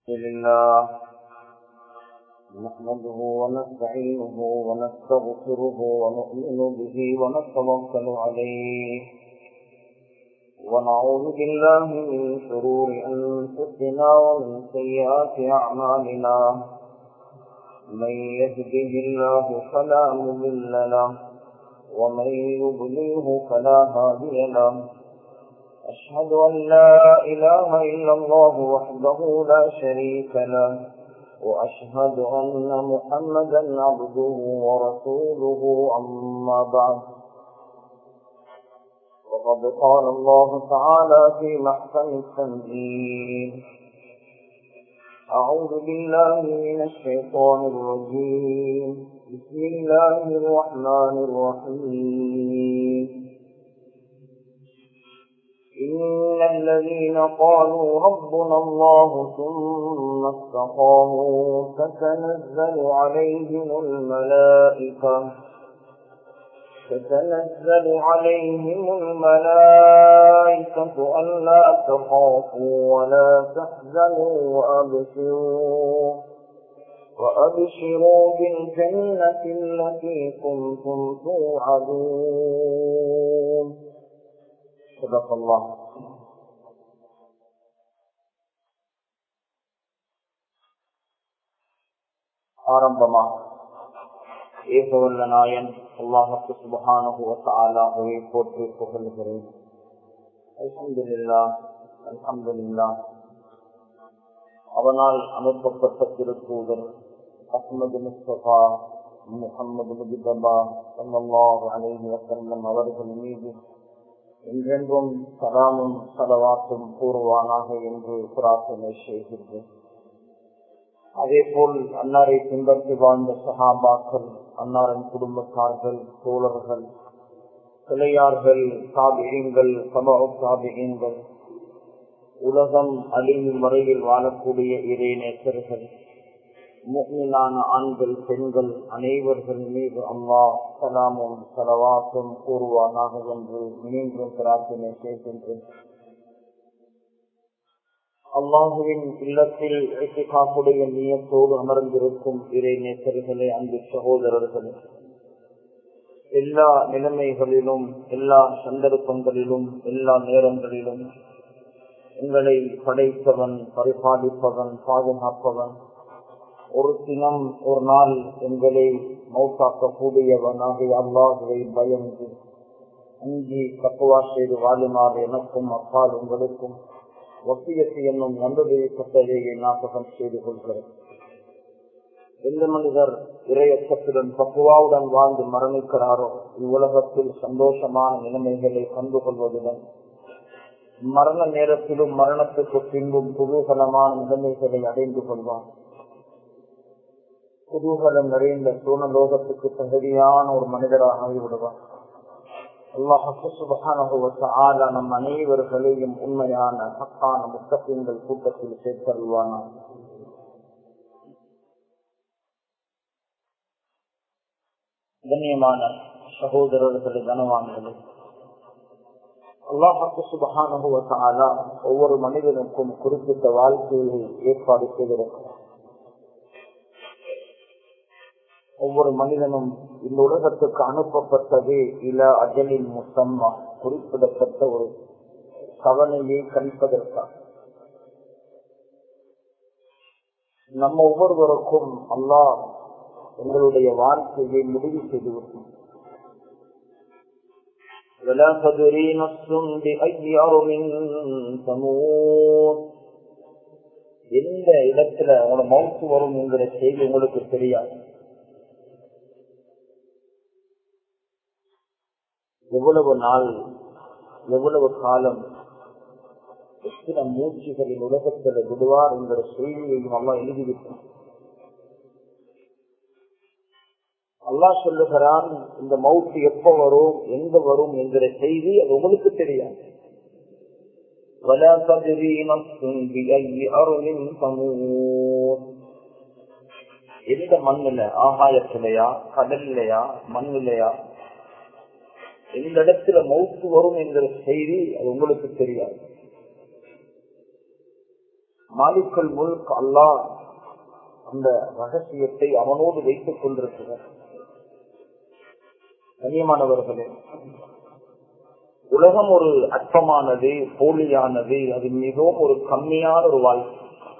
لله نحمده ونستعينه ونستغفره ونؤمن به ونتوكل عليه ونعوذ بالله من شرور أنفسنا ومن سيئات أعمالنا من يهده الله فلا مضل له ومن يضلله فلا هادي له أشهد أن لا إله إلا الله وحده لا شريك له وأشهد أن محمدا عبده ورسوله أما بعد وقد قال الله تعالى في محكم التنزيل أعوذ بالله من الشيطان الرجيم بسم الله الرحمن الرحيم إن الذين قالوا ربنا الله ثم استقاموا تتنزل عليهم الملائكة تتنزل عليهم الملائكة ألا تخافوا ولا تحزنوا وأبشروا وأبشروا بالجنة التي كنتم توعدون صدق الله ஆரம்பமாக ஏகவல்ல நாயன் அல்லாஹத்து சுபகானுகுவத்தாலாகவே போற்றி புகழ்கிறேன் அல்ஹம்துலில்லா அல்ஹம்துலில்லா அவனால் அனுப்பப்பட்ட திருத்தூதர் அஹ்மது முஸ்தபா முகமது முஜிதபா சல்லாஹ் அலைஹி வசல்லம் அவர்கள் மீது என்றென்றும் சலாமும் சலவாத்தும் கூறுவானாக என்று பிரார்த்தனை செய்கின்றேன் அதே போல் அன்னாரை பின்பற்றி வாழ்ந்த சகாபாக்கள் அன்னாரின் குடும்பத்தார்கள் தோழர்கள் கிளையார்கள் காபியங்கள் சமூக காபியங்கள் உலகம் அழியும் வரையில் வாழக்கூடிய இறை நேசர்கள் முக்மினான ஆண்கள் பெண்கள் அனைவர்கள் மீது அம்மா சலாமும் சலவாத்தும் கூறுவானாக என்று மீண்டும் பிரார்த்தனை செய்கின்றேன் அல்லாஹுவின் இல்லத்தில் காப்புடைய நீயத்தோடு அமர்ந்திருக்கும் இறை நேசர்களே அன்பு சகோதரர்களே எல்லா நிலைமைகளிலும் எல்லா சந்தர்ப்பங்களிலும் எல்லா நேரங்களிலும் எங்களை படைத்தவன் பரிபாலிப்பவன் பாதுகாப்பவன் ஒரு தினம் ஒரு நாள் எங்களை மௌத்தாக்கக்கூடியவனாக அல்லாஹுவை பயந்து அஞ்சி தப்புவா செய்து வாழுமாறு எனக்கும் அப்பால் உங்களுக்கும் வசியத்து என்னும் நல்லதையை கட்டளையை ஞாபகம் செய்து கொள்கிறேன் எந்த மனிதர் இரையச்சத்துடன் பக்குவாவுடன் வாழ்ந்து மரணிக்கிறாரோ இவ்வுலகத்தில் சந்தோஷமான நிலைமைகளை கண்டு கொள்வதுடன் மரண நேரத்திலும் மரணத்துக்கு பின்பும் குதூகலமான நிலைமைகளை அடைந்து கொள்வார் குதூகலம் நிறைந்த சூனலோகத்துக்கு தகுதியான ஒரு மனிதராக ஆகிவிடுவார் அல்லாஹான நம் அனைவர்களையும் உண்மையான ஹக்கான முத்தப்பின்கள் கூட்டத்தில் சேர்த்தருவானா கண்ணியமான சகோதரர்களே கனவான்களே அல்லாஹாக்கு சுபகான ஒவ்வொரு மனிதனுக்கும் குறிப்பிட்ட வாழ்க்கையை ஏற்பாடு செய்திருக்கிறார் ஒவ்வொரு மனிதனும் இந்த உலகத்துக்கு அனுப்பப்பட்டது இல அஜலின் முசம்மா குறிப்பிடப்பட்ட ஒரு கவனையை கணிப்பதற்காக நம்ம ஒவ்வொருவருக்கும் அல்லாஹ் எங்களுடைய வாழ்க்கையை முடிவு செய்து எந்த இடத்துல உங்களோட மவுத்து வரும் என்கிற செய்தி உங்களுக்கு தெரியாது எவ்வளவு நாள் எவ்வளவு காலம் எத்தனை மூச்சுகளின் உலகத்தில் விடுவார் என்கிற செய்தியையும் அல்லா எழுதிவிட்டார் அல்லா சொல்லுகிறான் இந்த மவுத்து எப்ப வரும் எங்க வரும் என்கிற செய்தி அது உங்களுக்கு தெரியாது எந்த மண்ணுல ஆகாயத்திலையா கடல்லையா மண்ணிலையா எந்த இடத்துல மவுத்து வரும் என்கிற செய்தி அது உங்களுக்கு தெரியாது மாலிக்குள் முழுக்க அல்லாஹ் அந்த ரகசியத்தை அவனோடு வைத்துக் கொண்டிருக்கிறார் கண்ணியமானவர்களே உலகம் ஒரு அற்பமானது போலியானது அது மிகவும் ஒரு கம்மியான ஒரு வாழ்க்கை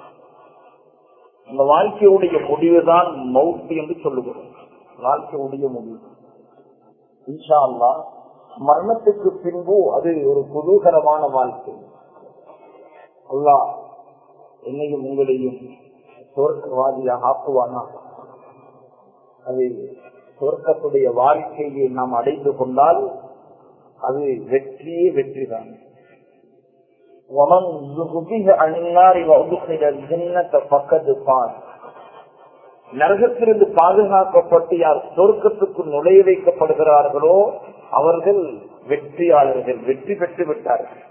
அந்த வாழ்க்கையுடைய முடிவுதான் மௌத்து என்று சொல்லுகிறோம் வாழ்க்கையுடைய முடிவு இன்ஷா அல்லா மரணத்துக்கு பின்பு அது ஒரு குதூகலமான வாழ்க்கை அல்லாஹ் என்னையும் உங்களையும் சொர்க்கவாதியாக ஆக்குவானா அது சொர்க்கத்துடைய வாழ்க்கையை நாம் அடைந்து கொண்டால் அது வெற்றியே வெற்றிதான் ومن زهزه عن النار وادخل الجنة فقد فاز நரகத்திலிருந்து பாதுகாக்கப்பட்டு யார் சொர்க்கத்துக்கு நுழைய வைக்கப்படுகிறார்களோ அவர்கள் வெற்றியாளர்கள் வெற்றி பெற்று விட்டார்கள்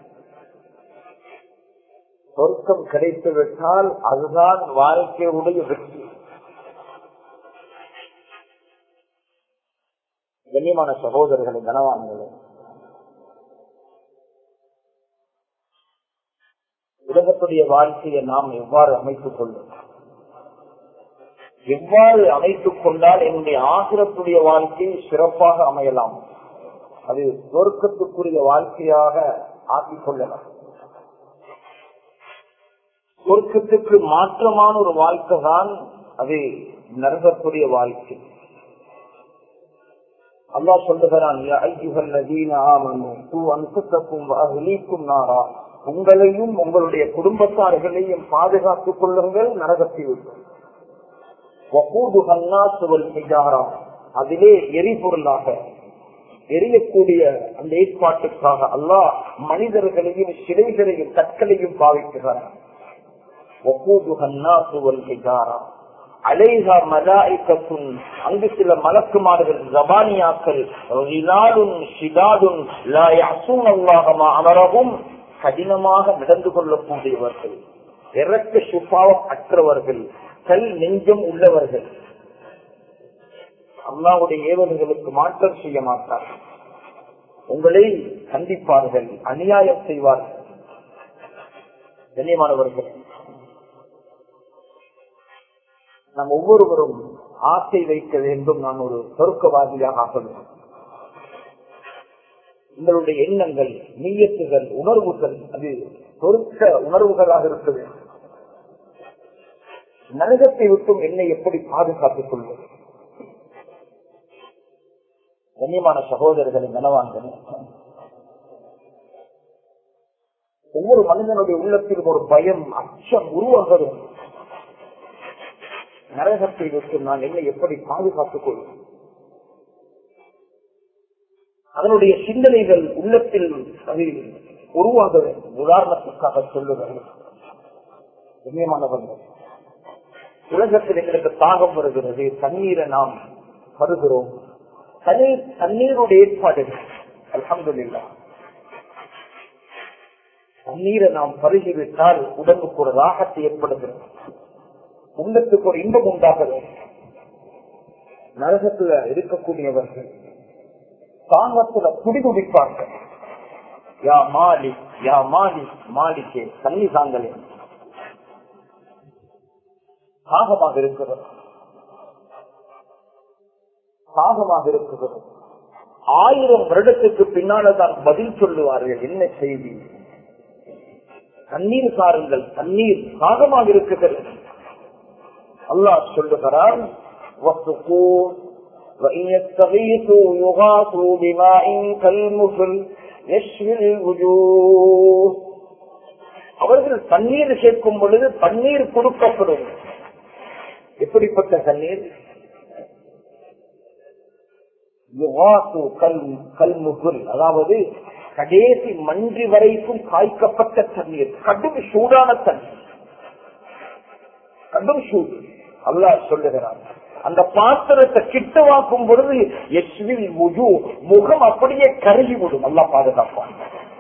சொர்க்கம் கிடைத்து விட்டால் அதுதான் வாழ்க்கையுடைய வெற்றி கண்ணியமான சகோதரர்களை கனவான்களே உலகத்துடைய வாழ்க்கையை நாம் எவ்வாறு அமைத்துக் கொள்ளும் எவ்வாறு அமைத்துக் கொண்டால் என்னுடைய ஆசிரத்துடைய வாழ்க்கை சிறப்பாக அமையலாம் அது சொர்க்கத்துக்குரிய வாழ்க்கையாக ஆக்கிக் கொள்ளலாம் சொர்க்கத்துக்கு மாற்றமான ஒரு வாழ்க்கை தான் அது நரகத்துடைய வாழ்க்கை அல்லா சொல்லுகிறான் உங்களையும் உங்களுடைய குடும்பத்தார்களையும் பாதுகாத்துக் கொள்ளுங்கள் நரகத்தை விட்டு அதிலே எரிபொருளாக எரியக்கூடிய அந்த ஏற்பாட்டுக்காக அல்லாஹ் மனிதர்களையும் சிலைகளையும் கற்களையும் பாவிக்கிறார் அலைஹா மலாய்க்கத்துன் அங்கு சில மலக்குமார்கள் ஜபானியாக்கள் அமரவும் கடினமாக நடந்து கொள்ளக்கூடியவர்கள் இறக்க சுபாவம் அற்றவர்கள் கல் நெஞ்சம் உள்ளவர்கள் அல்லாவுடைய ஏவல்களுக்கு மாற்றம் செய்ய மாட்டார்கள் உங்களை கண்டிப்பார்கள் அநியாயம் செய்வார்கள் கண்ணியமானவர்கள் நாம் ஒவ்வொருவரும் ஆசை வைக்க வேண்டும் நான் ஒரு சொருக்கவாதியாக ஆக வேண்டும் உங்களுடைய எண்ணங்கள் நீயத்துகள் உணர்வுகள் அது சொருக்க உணர்வுகளாக இருக்க வேண்டும் நரகத்தை விட்டும் என்னை எப்படி பாதுகாத்துக் கொள்வது கண்ணியமான சகோதரர்களின் நனவான்கள் ஒவ்வொரு மனிதனுடைய உள்ளத்திலும் ஒரு பயம் அச்சம் உருவாக வேண்டும் நரகத்தை விட்டு நான் என்னை எப்படி பாதுகாத்துக் கொள்வேன் அதனுடைய சிந்தனைகள் உள்ளத்தில் அது உருவாக வேண்டும் உதாரணத்திற்காக சொல்லுவது கண்ணியமானவர்கள் உலகத்தில் எங்களுக்கு தாகம் வருகிறது தண்ணீரை நாம் வருகிறோம் தண்ணீர் தண்ணீருடைய ஏற்பாடுகள் அலமதுல்லா தண்ணீரை நாம் பருகிவிட்டால் உடம்புக்கு ஒரு ராகத்தை ஏற்படுகிறது உள்ளத்துக்கு ஒரு இன்பம் உண்டாக நரகத்துல இருக்கக்கூடியவர்கள் தாங்கத்துல துடிதுடிப்பார்கள் யா மாலி யா மாலி மாலிக்கே தண்ணி தாங்களே தாகமாக இருக்கிறது தாகமாக இருக்கிறது ஆயிரம் வருடத்துக்கு பின்னால தான் பதில் சொல்லுவார்கள் என்ன செய்தி தண்ணீர் சாருங்கள் தண்ணீர் தாகமாக இருக்கிறது அல்லாஹ் சொல்லுகிறான் وإن يستغيثوا يغاثوا بماء كالمهل يشوي الوجوه அவர்கள் தண்ணீர் சேர்க்கும் பொழுது தண்ணீர் கொடுக்கப்படும் எப்படிப்பட்ட தண்ணீர் கல்முகுல் அதாவது கடைசி மன்றி வரைக்கும் காய்க்கப்பட்ட தண்ணீர் கடும் சூடான தண்ணீர் கடும் சூடு அல்லாஹ் சொல்லுகிறான் அந்த பாத்திரத்தை கிட்டவாக்கும் பொழுது எஸ்வில் முஜு முகம் அப்படியே கருகி விடும் நல்லா பாதுகாப்பான்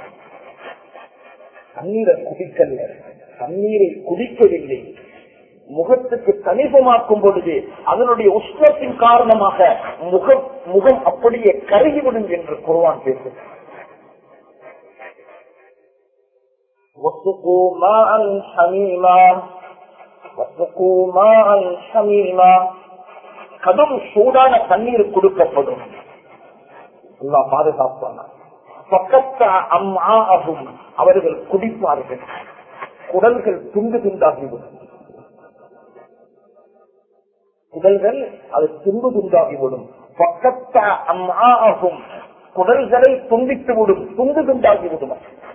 தண்ணீரை குடிக்கல தண்ணீரை குடிக்கவில்லை முகத்துக்கு கணிசமாக்கும் பொழுது அதனுடைய உஷ்ணத்தின் காரணமாக முகம் முகம் அப்படியே கருகிவிடும் என்று குருவான் பேசுகிறார் وسقوا ماء حميما وسقوا ماء حميما கடும் சூடான தண்ணீர் கொடுக்கப்படும் அல்லா பாதுகாப்பான பக்கத்த அம்மாகும் அவர்கள் குடிப்பார்கள் குடல்கள் துண்டு துண்டாகிவிடும் குடல்கள் அது துண்டு துண்டாகிவிடும் பக்கத்த அம்மாகும் குடல்களை துண்டித்து விடும் துண்டு துண்டாகிவிடும்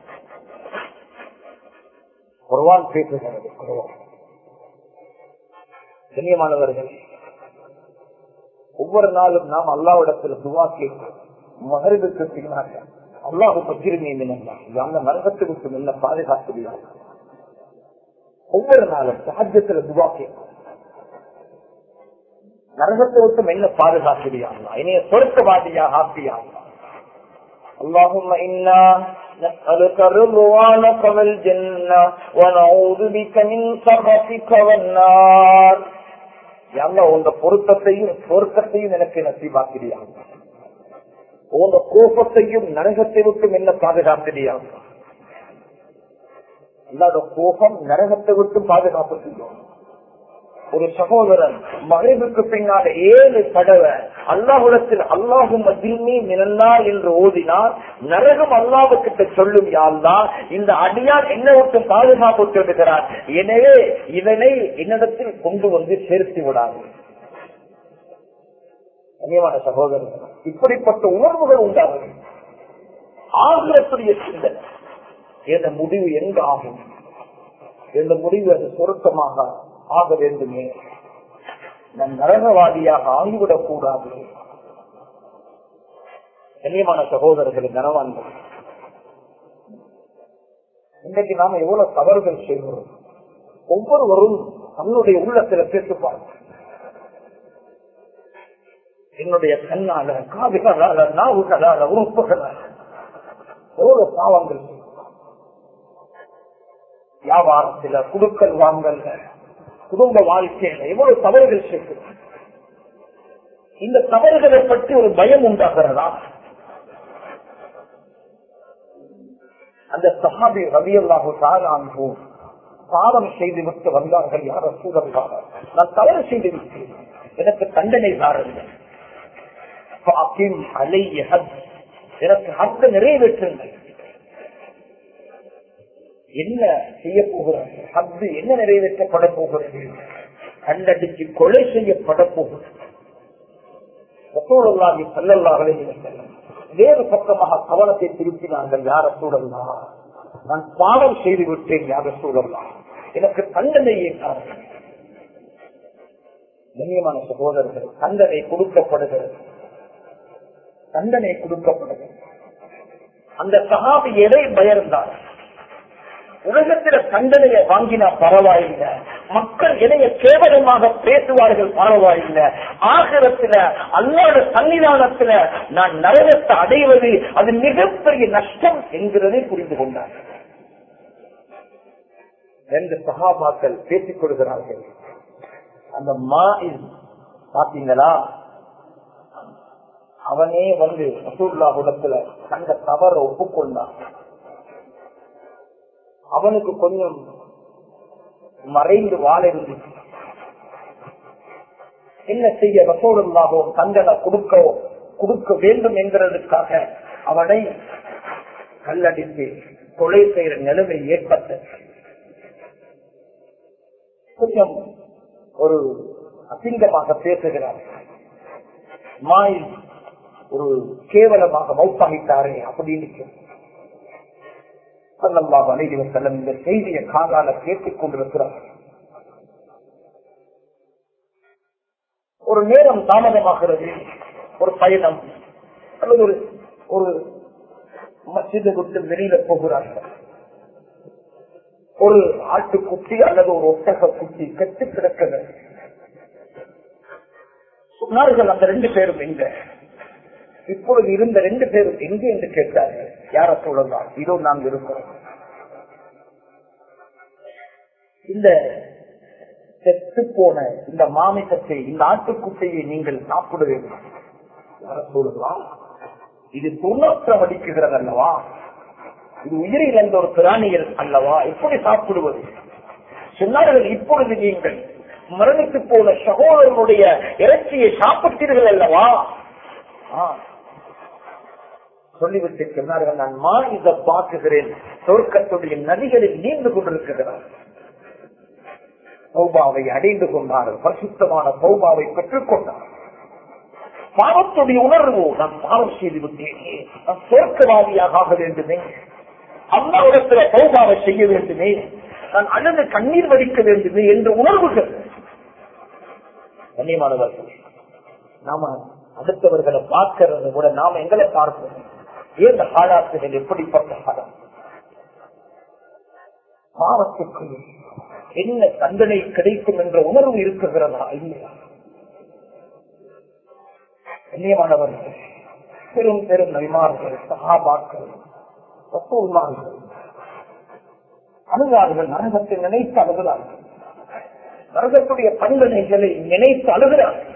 குர்வான் பேசுகிறது குர்வான் கண்ணியமானவர்கள் ஒவ்வொரு நாளும் நாம் அல்லாவிடத்தில் துவா கேட்கிறோம் மகரிபுக்கு பின்னாக அல்லாஹு பகிர்மீன் அந்த நரகத்துக்கு முன்ன பாதுகாத்துள்ளார் ஒவ்வொரு நாளும் சாத்தியத்துல துவா கேட்கும் நரகத்தை விட்டு என்ன பாதுகாத்துறியாங்களா இனிய சொருக்கவாதியாக ஆக்கியாங்களா اللهم إنا نسألك رضوانك والجنة ونعوذ بك من سخطك والنار உங்க பொருத்தத்தையும் சொர்க்கத்தையும் எனக்கு நசீபாக்கிறியாக உங்க கோபத்தையும் நரகத்தை விட்டும் என்ன பாதுகாத்திரியா இல்லாத கோபம் நரகத்தை விட்டு பாதுகாப்பு செய்யும் ஒரு சகோதரன் மகிழ்வுக்கு பின்னால் ஏழு தடவை அல்லாஹுடத்தில் அல்லாஹும் அதில்மே நிலந்தா என்று ஓதினார் நரகம் அல்லாவுக்கிட்ட சொல்லும் யாழ்லா இந்த அடியார் என்ன விட்டு பாதுகாப்பு சொல்லுகிறார் எனவே இதனை என்னிடத்தில் கொண்டு வந்து சேர்த்து விடாது கண்ணியமான சகோதரர்கள் இப்படிப்பட்ட உணர்வுகள் உண்டாகும் ஆகிரத்துடைய சிந்தனை என்ற முடிவு எங்க ஆகும் என்ற முடிவு அது சுருக்கமாக ஆக வேண்டுமே நம் நரகவாதியாக ஆகிவிடக் கூடாது கண்ணியமான சகோதரர்கள் கனவான்கள் இன்றைக்கு நாம எவ்வளவு தவறுகள் செய்கிறோம் ஒவ்வொருவரும் தன்னுடைய உள்ளத்துல பேசுப்பாங்க என்னுடைய கண்ணால காதுகளால நாவுகளால உறுப்புகளால எவ்வளவு பாவங்கள் வியாபாரத்துல குடுக்கல் வாங்கல் குடும்ப வாழ்க்கையில எவ்வளவு தவறுகள் செய்யும் இந்த தவறுகளை பற்றி ஒரு பயம் உண்டாகிறதா அந்த சஹாபி ரவியல்லாஹு தாரான்பு பாவம் செய்து விட்டு வந்தார்கள் யார சூழல்காக நான் தவறு செய்து விட்டேன் எனக்கு தண்டனை தாருங்கள் எனக்கு ஹத்த நிறைவேற்றுங்கள் என்ன செய்ய போகிறது ஹத்து என்ன நிறைவேற்றப்பட போகிறது கண்டடிச்சு கொலை செய்யப்பட போகிறது வேறு பக்கமாக கவனத்தை திருப்பினார்கள் யார சூழல்லா நான் பாவம் செய்து விட்டேன் யார சூழல்லா எனக்கு தண்டனையே காரணம் கண்ணியமான சகோதரர்கள் தண்டனை கொடுக்கப்படுகிறது தண்டனை கொடுக்கப்படுகிறது அந்த சகாபி எதை பயர்ந்தார் உலகத்தில தண்டனையை வாங்கினா பரவாயில்லை மக்கள் எதைய கேவலமாக பேசுவார்கள் பரவாயில்லை ஆகிரத்துல அல்லாத சன்னிதானத்துல நான் நரகத்தை அடைவது அது மிகப்பெரிய நஷ்டம் என்கிறதை புரிந்து கொண்டார் ரெண்டு சகாபாக்கள் பேசிக் கொள்கிறார்கள் அந்த மா பாத்தீங்களா அவனே வந்து ரசூல்லாஹுடத்துல கண்ட தவற ஒப்புக்கொண்டான் அவனுக்கு கொஞ்சம் மறைந்து வாழ இருந்துச்சு என்ன செய்ய ரசோடுல்லாகோ தங்களை கொடுக்க கொடுக்க வேண்டும் என்கிறதுக்காக அவனை கல்லடித்து கொலை செய்கிற நிலைமை ஏற்பட்ட கொஞ்சம் ஒரு அசிங்கமாக பேசுகிறார் மாய் ஒரு கேவலமாக மௌத்தாகிட்டாரே அப்படின்னு சல்லல்லாஹு அலைஹி வஸல்லம் இந்த செய்தியை காதால கேட்டுக் கொண்டிருக்கிறார் ஒரு நேரம் தாமதமாகிறது ஒரு பயணம் அல்லது ஒரு ஒரு மசித விட்டு வெளியில போகிறார்கள் ஒரு ஆட்டுக்குட்டி அல்லது ஒரு ஒட்டக குட்டி கெட்டு கிடக்குது சொன்னார்கள் அந்த ரெண்டு பேரும் எங்க இப்பொழுது இருந்த ரெண்டு பேரும் எங்கே என்று கேட்டார்கள் யார சொல்லலாம் இதோ நாங்கள் இருக்கிறோம் இந்த செத்து போன இந்த மாமிசத்தை இந்த ஆட்டுக்குட்டையை நீங்கள் சாப்பிட வேண்டும் யார சொல்லலாம் இது துர்நாற்றம் அடிக்குகிறது அல்லவா இது உயிரை இழந்த ஒரு பிராணிகள் அல்லவா எப்படி சாப்பிடுவது சொன்னார்கள் இப்பொழுது நீங்கள் மரணித்து போன சகோதரனுடைய இறைச்சியை சாப்பிட்டீர்கள் அல்லவா ஆ. சொல்லிவிட்டு சொன்னார்கள் நான் மா இதை பார்க்குகிறேன் சொர்க்கத்துடைய நதிகளில் நீண்டு கொண்டிருக்கிறார் சௌபாவை அடைந்து கொண்டார்கள் பரிசுத்தமான சௌபாவை பெற்றுக் கொண்டார் பாவத்துடைய உணர்வு நான் பாவம் செய்து விட்டேனே நான் சொர்க்கவாதியாக ஆக வேண்டுமே அம்மாவிடத்துல சௌபாவை செய்ய வேண்டுமே நான் அழுது கண்ணீர் வடிக்க வேண்டுமே என்ற உணர்வுகள் கண்ணியமானவர்கள் நாம அடுத்தவர்களை பார்க்கறத விட நாம எங்களை பார்ப்போம் ஏன் இந்த ஹாலாத்துகள் எப்படிப்பட்ட ஹாலம் பாவத்துக்கு என்ன தண்டனை கிடைக்கும் என்ற உணர்வு இருக்குகிறதா இல்லையா கண்ணியமானவர்கள் பெரும் பெரும் நபிமார்கள் சகாபாக்கள் ரசூல்மார்கள் அழுதார்கள் நரகத்தை நினைத்து அழுகிறார்கள் நரகத்துடைய தண்டனைகளை நினைத்து அழுகிறார்கள்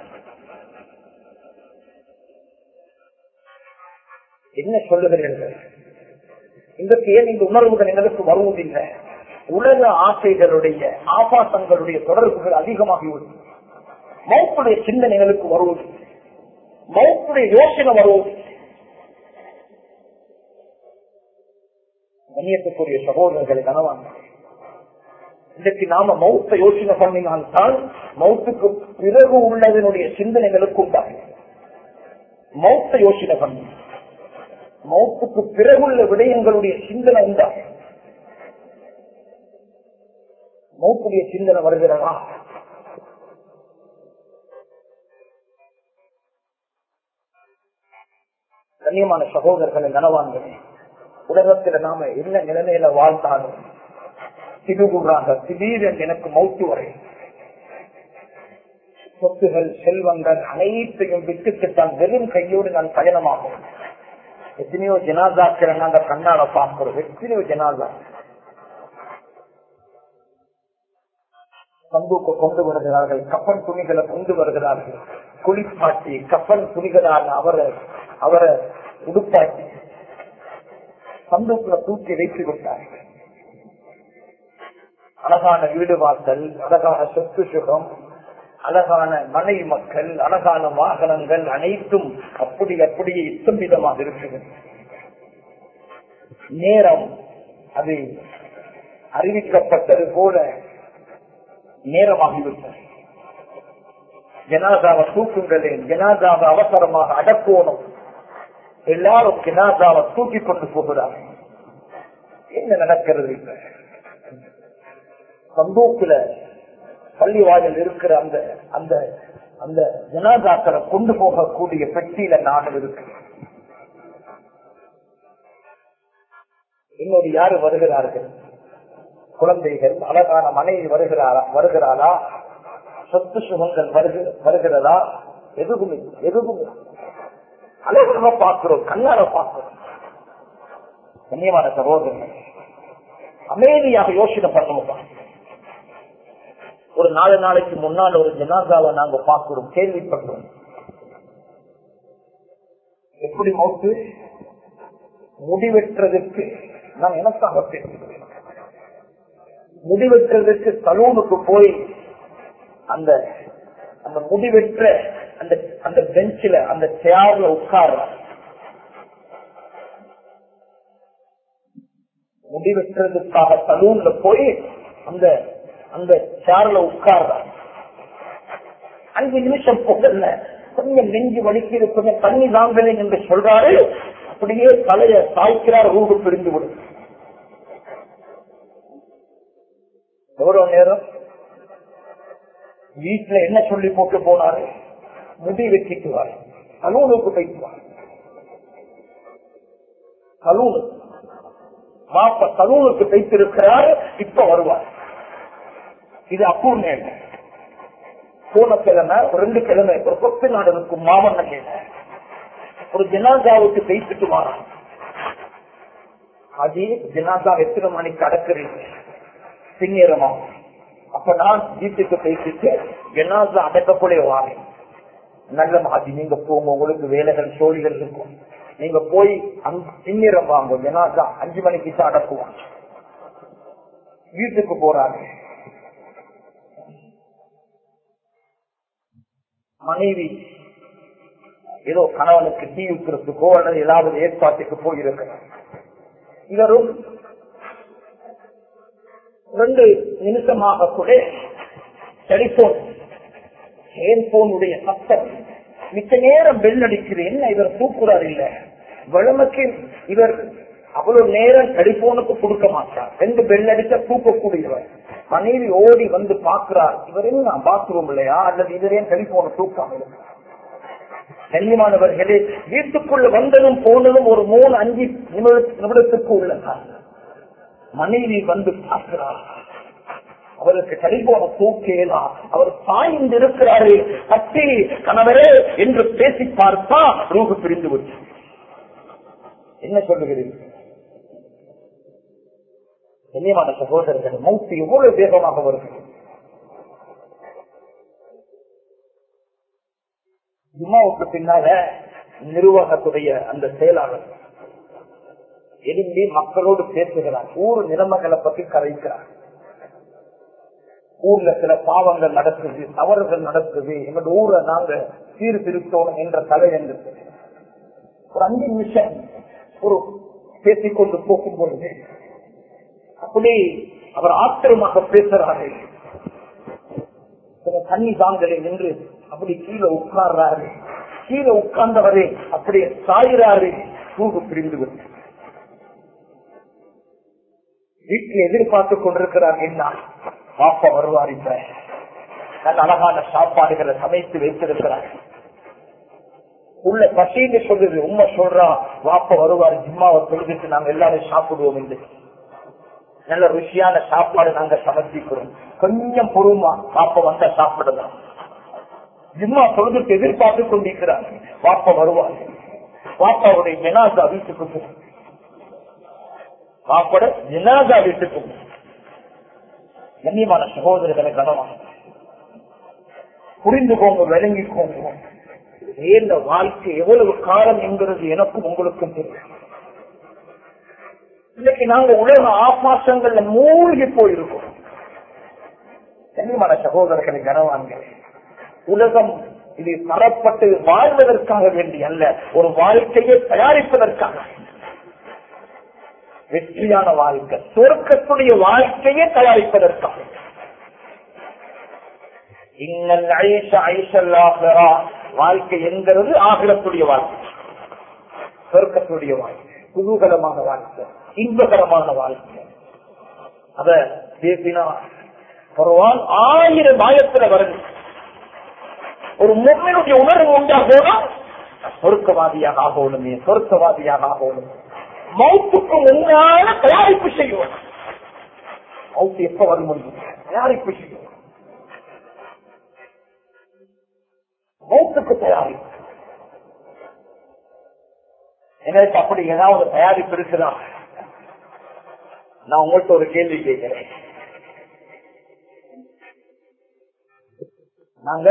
என்ன சொல்லுகிறீர்கள் இன்றைக்கு ஏன் இந்த உணர்வுகள் எங்களுக்கு வருவதில்லை உலக ஆசைகளுடைய ஆபாசங்களுடைய தொடர்புகள் அதிகமாகிவிடும் மௌப்புடைய சிந்தனைகளுக்கு வருவது மௌப்புடைய யோசனை வருவது கண்ணியத்துக்குரிய சகோதரர்களை கனவாங்க இன்றைக்கு நாம மௌத்த யோசனை பண்ணினால்தான் மௌத்துக்கு பிறகு உள்ளதனுடைய சிந்தனைகளுக்கு உண்டாகும் மௌத்த யோசனை பண்ணி மௌத்துக்கு பிறகுள்ள விடயங்களுடைய சிந்தனை உண்டாகும் மௌத்துடைய சிந்தனை வருகிறதா கண்ணியமான சகோதரர்களை நனவான்களே உலகத்துல நாம என்ன நிலைமையில வாழ்ந்தாலும் திடுகுறாங்க திடீரென் எனக்கு மௌத்து வரை சொத்துகள் செல்வங்கள் அனைத்தையும் விட்டுத்தான் வெறும் கையோடு நான் பயணமாகும் எத்தனையோ ஜனாதாக்களை நாங்க கண்ணால பார்க்கிறோம் எத்தனையோ ஜனாதா சந்தூக்க கொண்டு வருகிறார்கள் கப்பன் துணிகளை கொண்டு வருகிறார்கள் குளிப்பாட்டி கப்பன் துணிகளால் அவரை அவரை உடுப்பாட்டி சந்தூக்குல தூக்கி வைத்து விட்டார்கள் அழகான வீடு வாசல் அழகான சொத்து சுகம் அழகான மனைவி மக்கள் அழகான வாகனங்கள் அனைத்தும் அப்படி அப்படியே இத்தம்பிதமாக இருக்குது நேரம் அது அறிவிக்கப்பட்டது போல நேரமாகிவிட்டது ஜனாதாவை தூக்குங்களேன் ஜனாதாவை அவசரமாக அடக்கோணும் எல்லாரும் ஜனாதாவை தூக்கி கொண்டு போகிறார்கள் என்ன நடக்கிறது இப்ப சந்தூக்குல பள்ளிவாயில் இருக்கிற அந்த அந்த அந்த ஜனாதாக்களை கொண்டு போகக்கூடிய பெட்டியில நான் இருக்கிறேன் இன்னொரு யாரு வருகிறார்கள் குழந்தைகள் அழகான மனைவி வருகிறாரா வருகிறாரா சொத்து சுகங்கள் வருக- வருகிறதா எதுவும் இல்லை, எதுவும் இல்லை. அழகாக பார்க்கிறோம் கண்ணால பார்க்கிறோம் கண்ணியமான சகோதரர்கள் அமைதியாக யோசனை பண்ணுவோம் ஒரு நாலு நாளைக்கு முன்னால் ஒரு ஜனாதாவை நாங்க பார்க்கிறோம் கேள்விப்படுறோம் எப்படி மௌத்து முடிவெற்றதுக்கு நான் எனக்காக பேசுகிறேன் முடிவெற்றதுக்கு சலூனுக்கு போய் அந்த அந்த முடிவெற்ற அந்த அந்த பெஞ்சில அந்த சேர்ல உட்கார முடிவெற்றதுக்காக சலூன்ல போய் அந்த அந்த சேர்ல உட்கார்ற அஞ்சு நிமிஷம் போகல கொஞ்சம் நெஞ்சு வலிக்கிறது கொஞ்சம் தண்ணி தாங்களேன் என்று சொல்றாரு அப்படியே தலைய சாய்க்கிறார் ரூபு பிரிந்து விடும் எவ்வளவு நேரம் வீட்டுல என்ன சொல்லி போட்டு போனாரு முடி வெட்டிக்குவார் சலூனுக்கு போய்க்குவார் சலூனு மாப்ப சலூனுக்கு வைத்திருக்கிறார் இப்ப வருவார் இது அப்பூர்ண போன கிழமை ஒரு ரெண்டு கிழமை ஒரு கொத்து நாடு இருக்கும் மாமன்ன ஒரு ஜனாதாவுக்கு பேசிட்டு வாரான் அதே ஜனாதா எத்தனை மணிக்கு அடக்குறீங்க சிங்கரமா அப்ப நான் வீட்டுக்கு பேசிட்டு ஜனாதா அடக்கக்கூடிய வாரேன் நல்ல மாதிரி நீங்க போங்க உங்களுக்கு வேலைகள் சோழிகள் இருக்கும் நீங்க போய் பின்னிறம் வாங்க ஜனாதா அஞ்சு மணிக்கு தான் அடக்குவாங்க வீட்டுக்கு போறாங்க மனைவி ஏதோ கணவனுக்கு டீ ஊத்துறதுக்கோ அல்லது ஏதாவது ஏற்பாட்டுக்கு போயிருக்கிறார் இவரும் ரெண்டு நிமிஷமாக கூட டெலிபோன் செல்போனுடைய சத்தம் மிக்க நேரம் பெல் அடிக்குது என்ன இவர் தூக்குறார் இல்ல வளமக்கு இவர் அவ்வளவு நேரம் டெலிபோனுக்கு கொடுக்க மாட்டார் ரெண்டு பெல் அடிச்சா தூக்கக்கூடியவர் மனைவி ஓடி வந்து பாக்குறார் இவர் என்ன பாத்ரூம் இல்லையா அல்லது இவரே டெலிபோனை தூக்காம இருக்கிறார் கண்ணியமானவர்களே வீட்டுக்குள்ள வந்ததும் போனதும் ஒரு மூணு அஞ்சு நிமிடத்துக்கு உள்ளதான் மனைவி வந்து பார்க்கிறார் அவருக்கு டெலிபோன தூக்கேலா அவர் சாய்ந்து இருக்கிறாரு பத்தி கணவரே என்று பேசி பார்த்தா ரூபு பிரிந்து விட்டு என்ன சொல்லுகிறீர்கள் கண்ணியமான சகோதரர்கள் மௌத்து எவ்வளவு வேகமாக வருகிறது ஜும்மாவுக்கு பின்னால நிர்வாகத்துடைய அந்த செயலாளர் எழும்பி மக்களோடு பேசுகிறார் ஊர் நிலைமைகளை பத்தி கதைக்கிறார் ஊர்ல சில பாவங்கள் நடக்குது தவறுகள் நடக்குது எங்களோட ஊரை நாங்க சீர்திருத்தோம் என்ற தலை என்று ஒரு அஞ்சு நிமிஷம் ஒரு பேசிக்கொண்டு போகும் பொழுது அப்படி அவர் ஆத்திரமாக பேசுறாரு சில தண்ணி தாங்கலை நின்று அப்படி கீழே உட்கார்றாரு கீழே உட்கார்ந்தவரே அப்படி சாயிறாரு தூக்கு பிரிந்து விட்டு வீட்டில் எதிர்பார்த்து கொண்டிருக்கிறார் என்ன பாப்பா வருவார் இப்ப நல்ல அழகான சாப்பாடுகளை சமைத்து வைத்திருக்கிறார் உள்ள பசின்னு சொல்லுது உண்மை சொல்றா வாப்ப வருவார் ஜிம்மாவை தொழுதுட்டு நாங்க எல்லாரும் சாப்பிடுவோம் என்று நல்ல ருசியான சாப்பாடு நாங்க சமர்ப்பிக்கிறோம் கொஞ்சம் பொறுமா பாப்ப வந்தா சாப்பிடலாம் ஜிம்மா தொழுதுட்டு எதிர்பார்த்து கொண்டிருக்கிறார் வாப்ப வருவார் வாப்பாவுடைய ஜனாதா வீட்டுக்கு போ வாப்பட ஜனாதா வீட்டுக்கு போ கண்ணியமான சகோதரர்களை கனவான புரிந்துக்கோங்க விளங்கிக்கோங்க இந்த வாழ்க்கை எவ்வளவு காலம் என்கிறது எனக்கும் உங்களுக்கும் தெரியும் இன்னைக்கு நாங்க உலக ஆபாசங்கள்ல மூழ்கி போயிருக்கோம் கண்ணியமான சகோதரர்களை கனவான்கள் உலகம் இது தரப்பட்டு வாழ்வதற்காக வேண்டி அல்ல ஒரு வாழ்க்கையை தயாரிப்பதற்காக வெற்றியான வாழ்க்கை சொர்க்கத்துடைய வாழ்க்கையை தயாரிப்பதற்காக இன்னல் ஐஷ ஐஷல்லாஹரா வாழ்க்கை என்கிறது ஆகிரத்துடைய வாழ்க்கை சொர்க்கத்துடைய வாழ்க்கை குதூகலமான வாழ்க்கை இன்பகரமான வாழ்க்கை அத பேசினா பரவான் ஆயிரம் ஆயிரத்துல வருது ஒரு முன்னுடைய உணர்வு உண்டா போனா சொர்க்கவாதியாக ஆகணுமே சொர்க்கவாதியாக ஆகணும் மௌத்துக்கு முன்னால தயாரிப்பு செய்வோம் மௌத்து எப்ப வரும் தயாரிப்பு செய்வோம் மௌத்துக்கு தயாரிப்பு எங்களுக்கு அப்படி ஏதாவது தயாரிப்பு இருக்குதா நான் உங்கள்கிட்ட ஒரு கேள்வி கேட்கிறேன் நாங்க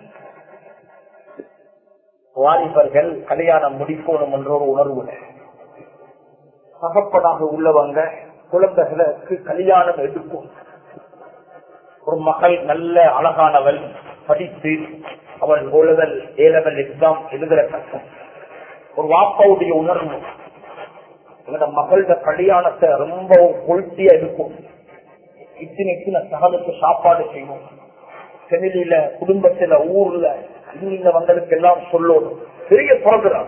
வாலிபர்கள் கல்யாணம் முடிக்கணும் என்ற ஒரு உணர்வுல தகப்பனாக உள்ளவங்க குழந்தைகளுக்கு கல்யாணம் எடுக்கும் ஒரு மகள் நல்ல அழகானவள் படித்து அவள் ஒழுதல் ஏலவல் எக்ஸாம் எழுதுற கஷ்டம் ஒரு வாப்பாவுடைய உணர்வு எங்களோட மகளோட கல்யாணத்தை ரொம்ப கொள்த்தியா இருக்கும் இத்தனை இத்தனை சகலுக்கு சாப்பாடு செய்வோம் சென்னையில குடும்பத்துல ஊர்ல இந்த வந்ததுக்கு எல்லாம் சொல்லணும் பெரிய ப்ரோக்ராம்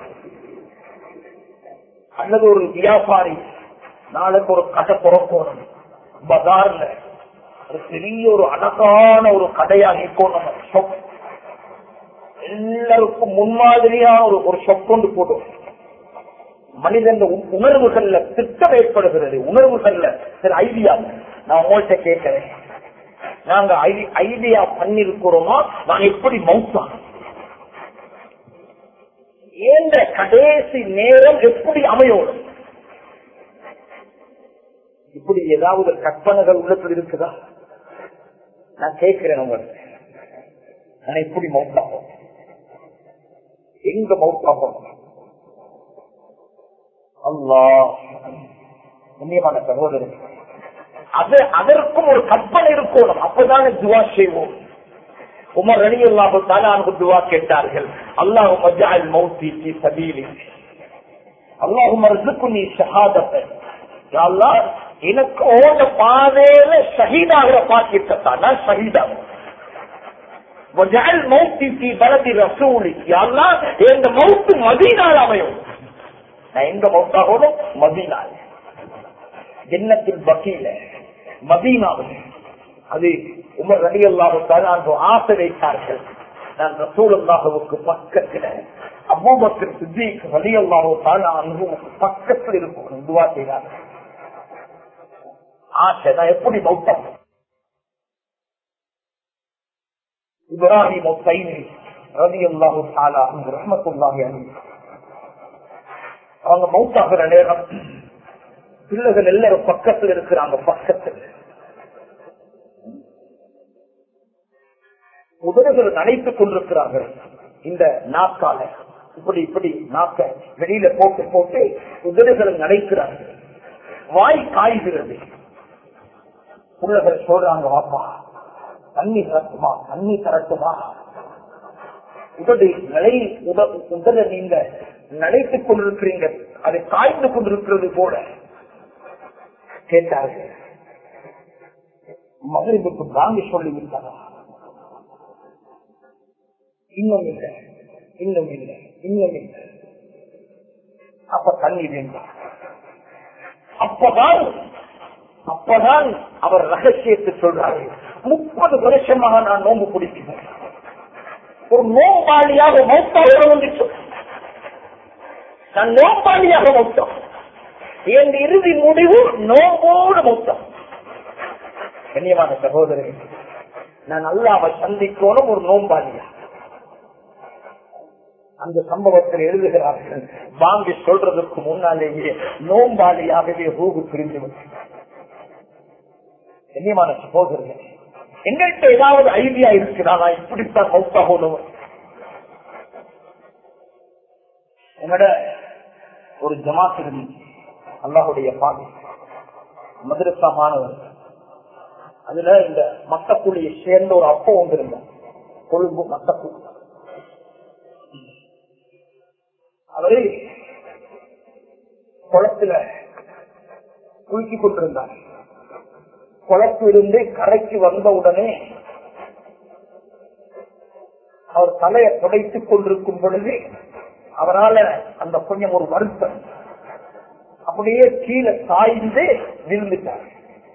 அல்லது ஒரு வியாபாரி நாளைக்கு ஒரு கடை திறக்கணும் பஜார்ல ஒரு பெரிய ஒரு அழகான ஒரு கடையாக இருக்கணும் ஷொப் எல்லாருக்கும் முன்மாதிரியான ஒரு ஒரு ஷொப் கொண்டு போடும் மனிதன் உணர்வுகள்ல திட்டம் ஏற்படுகிறது உணர்வுகள்ல சில ஐடியா நான் உங்கள்கிட்ட கேட்கிறேன் நாங்க ஐடியா பண்ணிருக்கிறோமா நான் எப்படி மவுத்தா ஏந்த கடைசி நேரம் எப்படி அமையோடும் இப்படி ஏதாவது கற்பனைகள் உள்ளத்தில் இருக்குதா நான் கேட்கிறேன் உங்களுக்கு நான் எப்படி மவுத்தாகும் எங்க மவுத்தாகும் அல்லாஹ் கண்ணியமான சகோதரர் அது அதற்கும் ஒரு கற்பனை இருக்கணும் அப்பதானே துவா செய்வோம் உமர் அலி அல்லாஹு தாலானு துவா கேட்டார்கள் அல்லாஹு மஜால் மௌத்தி ஃபீ சபீலி அல்லாஹு மர்சுக்குனி ஷஹாதத்தை யா அல்லாஹ் எனக்கு ஓட பாதையில ஷஹீதாகிற பாக்கியத்தான் நான் ஷஹீதாகும் வஜால் மௌத்தி ஃபீ பலதி ரசூலி யா அல்லாஹ் எங்க மௌத்து மதீனால் அமையும் நான் எங்க மௌத்தாகணும் மதீனால் ஜன்னத்தில் பக்கியில மதீனாவில் அது உமர் ரலி அல்லாஹு ஆசை வைத்தார்கள் நான் ரசூலுல்லாஹுவுக்கு பக்கத்தில் அபூபக்கர் சித்திக் ரலி அல்லாஹு அனுபவம் பக்கத்தில் இருக்கும் துவா செய்தார்கள் ஆசை நான் எப்படி மௌத்தம் இப்ராஹிம் சைனி ரலி அல்லாஹு தாலா ரஹமத்துல்லாஹி அலைஹி அவங்க மௌத்தாகிற நேரம் பிள்ளைகள் எல்லாரும் பக்கத்தில் இருக்கிறாங்க பக்கத்தில் உதடுகள் நனைத்துக் கொண்டிருக்கிறார்கள் இந்த நாக்கால இப்படி இப்படி நாக்க வெளியில போட்டு போட்டு உதடுகளை நனைக்கிறார்கள் வாய் காய்கிறது பிள்ளைகள் சொல்றாங்க வாப்பா தண்ணி தரட்டுமா தண்ணி தரட்டுமா உதடு நிலை உதட நீங்க நனைத்துக் கொண்டிருக்கிறீங்க அது காய்ந்து கொண்டிருக்கிறது போல கேட்டார்கள் மகிழ்வுக்கு வாங்கி சொல்லி விட்டாரா இன்னும் இல்லை இன்னும் இல்லை இன்னும் இல்லை அப்ப தண்ணி வேண்டாம் அப்பதான் அப்பதான் அவர் ரகசியத்தை சொல்றாரு முப்பது வருஷமாக நான் நோம்பு பிடிக்கிறேன் ஒரு நோம்பாளியாக மௌத்தாக வந்துச்சு நான் நோம்பாளியாக மௌத்தம் என் இறுதி முடிவு நோம்போடு மௌத்தம் கண்ணியமான சகோதரன் நான் அல்லாவை சந்திக்கணும் ஒரு நோம்பாளியா அந்த சம்பவத்தில் எழுதுகிறார்கள் வாங்கி சொல்றதுக்கு முன்னாலேயே நோம்பாளியாகவே ரூபு பிரிந்து கண்ணியமான சகோதரர்கள் எங்கள்கிட்ட ஏதாவது ஐடியா இருக்கிறானா இப்படித்தான் மௌத்தாகணும் என்னோட ஒரு ஜமாத் இருந்துச்சு அல்லாஹுடைய பாதி மதுரசா மாணவர் அதுல இந்த மட்டக்குழியை சேர்ந்த ஒரு அப்போ ஒன்று இருந்தார் கொழும்பு மட்டக்குழி அவரு குளத்துல குளிச்சு கொண்டிருந்தார் குளத்திலிருந்து கரைக்கு வந்த உடனே அவர் தலையை புடைத்துக் கொண்டிருக்கும் பொழுது அவரால் அந்த கொஞ்சம் ஒரு வருத்தம் அப்படியே கீழே சாய்ந்து விழுந்துட்டார்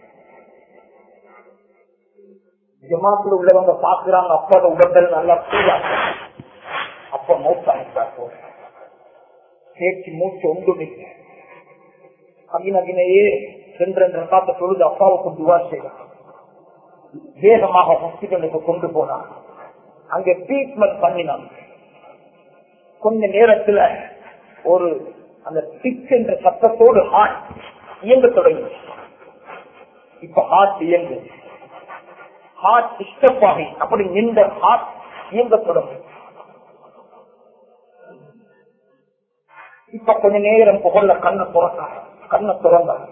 ஜமாத்துல உள்ளவங்க பாக்குறாங்க அப்பாட உடம்பல் நல்லா கூடாது அப்ப மௌத்தாகிட்டார் போல பேச்சு மூச்சு ஒன்று அகினகினையே சென்ற காத்த தொழுது அப்பாவுக்கு துவா செய்தார் வேகமாக ஹாஸ்பிட்டலுக்கு கொண்டு போனார் அங்க ட்ரீட்மெண்ட் பண்ணினாங்க கொஞ்ச நேரத்துல ஒரு அந்த டிக் என்ற சத்தத்தோடு ஹார்ட் இயங்க தொடங்கி இப்ப ஹார்ட் இயங்கு ஹார்ட் டிஸ்டர்ப் ஆகி அப்படி நின்ற ஹார்ட் இயங்க தொடங்கும் இப்ப கொஞ்ச நேரம் புகழ்ல கண்ணை துறந்தார் கண்ணை துறந்தார்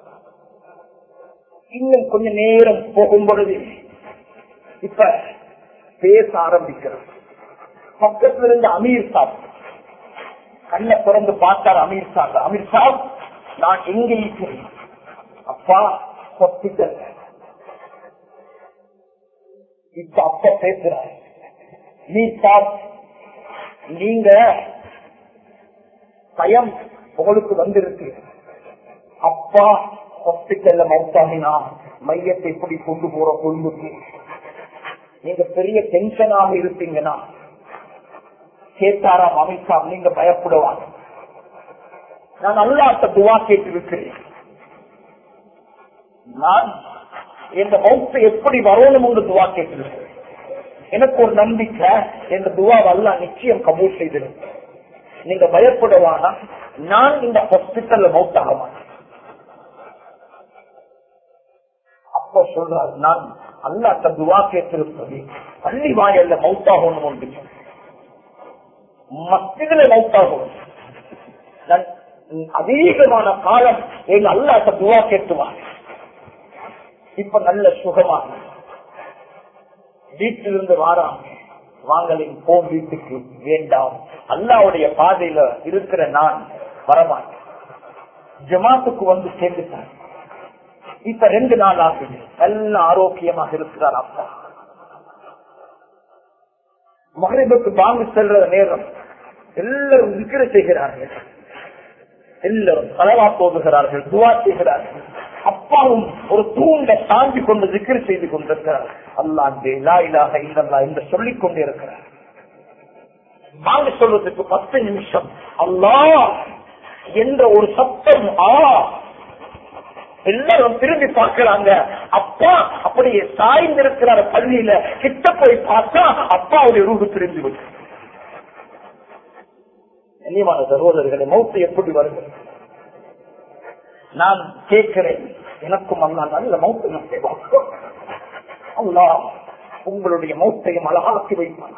இன்னும் கொஞ்ச நேரம் போகும் பொழுது இப்ப பேச ஆரம்பிக்கிறார் பக்கத்துல இருந்த அமீர் சாப் கண்ணை திறந்து பார்த்தார் அமீர் சாப் அமீர் சாப் நான் எங்க இருக்கிறேன் அப்பா ஹாஸ்பிட்டல் இப்ப அப்ப பேசுறார் நீ சாப் நீங்க பயம் உங்களுக்கு வந்திருக்கு அப்பா ஹாஸ்பிட்டல்ல மவுத்தாகினா மையத்தை எப்படி கொண்டு போற கொழும்புக்கு நீங்க பெரிய டென்ஷனாக இருப்பீங்கன்னா கேட்டாராம் அமித்ஷா நீங்க பயப்படுவாங்க நான் அல்லாட்ட துவா கேட்டு இருக்கிறேன் நான் இந்த மௌத்து எப்படி வரணும் என்று துவா கேட்டிருக்கிறேன் எனக்கு ஒரு நம்பிக்கை இந்த துவாவை அல்லா நிச்சயம் கபூல் செய்திருக்கேன் நீங்க பயப்படுவானா நான் இந்த ஹாஸ்பிட்டல்ல மௌத்தாக மாட்டேன் அப்ப சொல்றாரு நான் அல்லாட்ட துவா கேட்டிருப்பது பள்ளி வாயல்ல மௌத்தாகணும் ஒன்று மஸ்திகளை மௌத்தாகணும் நான் அதிகமான காலம் எங்க அல்லாட்ட துவா கேட்டுவாங்க இப்ப நல்ல சுகமா வீட்டிலிருந்து வாராங்க வாங்கலின் போ வீட்டுக்கு வேண்டாம் அல்லாவுடைய பாதையில இருக்கிற நான் வரமாட்டேன் ஜமாத்துக்கு வந்து சேர்ந்துட்டான் இப்ப ரெண்டு நாள் ஆகுது நல்ல ஆரோக்கியமாக இருக்கிறார் அப்பா மகரிபுக்கு பாங்கு செல்ற நேரம் எல்லாரும் விக்கிர செய்கிறார்கள் எல்லாரும் தலவா போகுகிறார்கள் துவா செய்கிறார்கள் அப்பாவும் ஒரு தூண்ட தாண்டி கொண்டு விக்கிர செய்து கொண்டிருக்கிறார் அல்லாண்டே லா இலாக இல்லல்லா என்று சொல்லிக் கொண்டே இருக்கிறார் வாங்க சொல்வதற்கு பத்து நிமிஷம் அல்லா என்ற ஒரு சத்தம் ஆ எல்லாரும் திரும்பி பார்க்கிறாங்க அப்பா அப்படியே சாய்ந்திருக்கிறார் பள்ளியில கிட்ட போய் பார்த்தா அப்பாவுடைய ரூபு திரும்பி விட்டு கண்ணியமான சகோதரர்களை மௌத்து எப்படி வருகிறது நான் கேட்கிறேன் எனக்கும் அல்லா நல்ல மௌத்து நம்பிக்கை அல்லா உங்களுடைய மௌத்தையும் அழகாக்கி வைப்பான்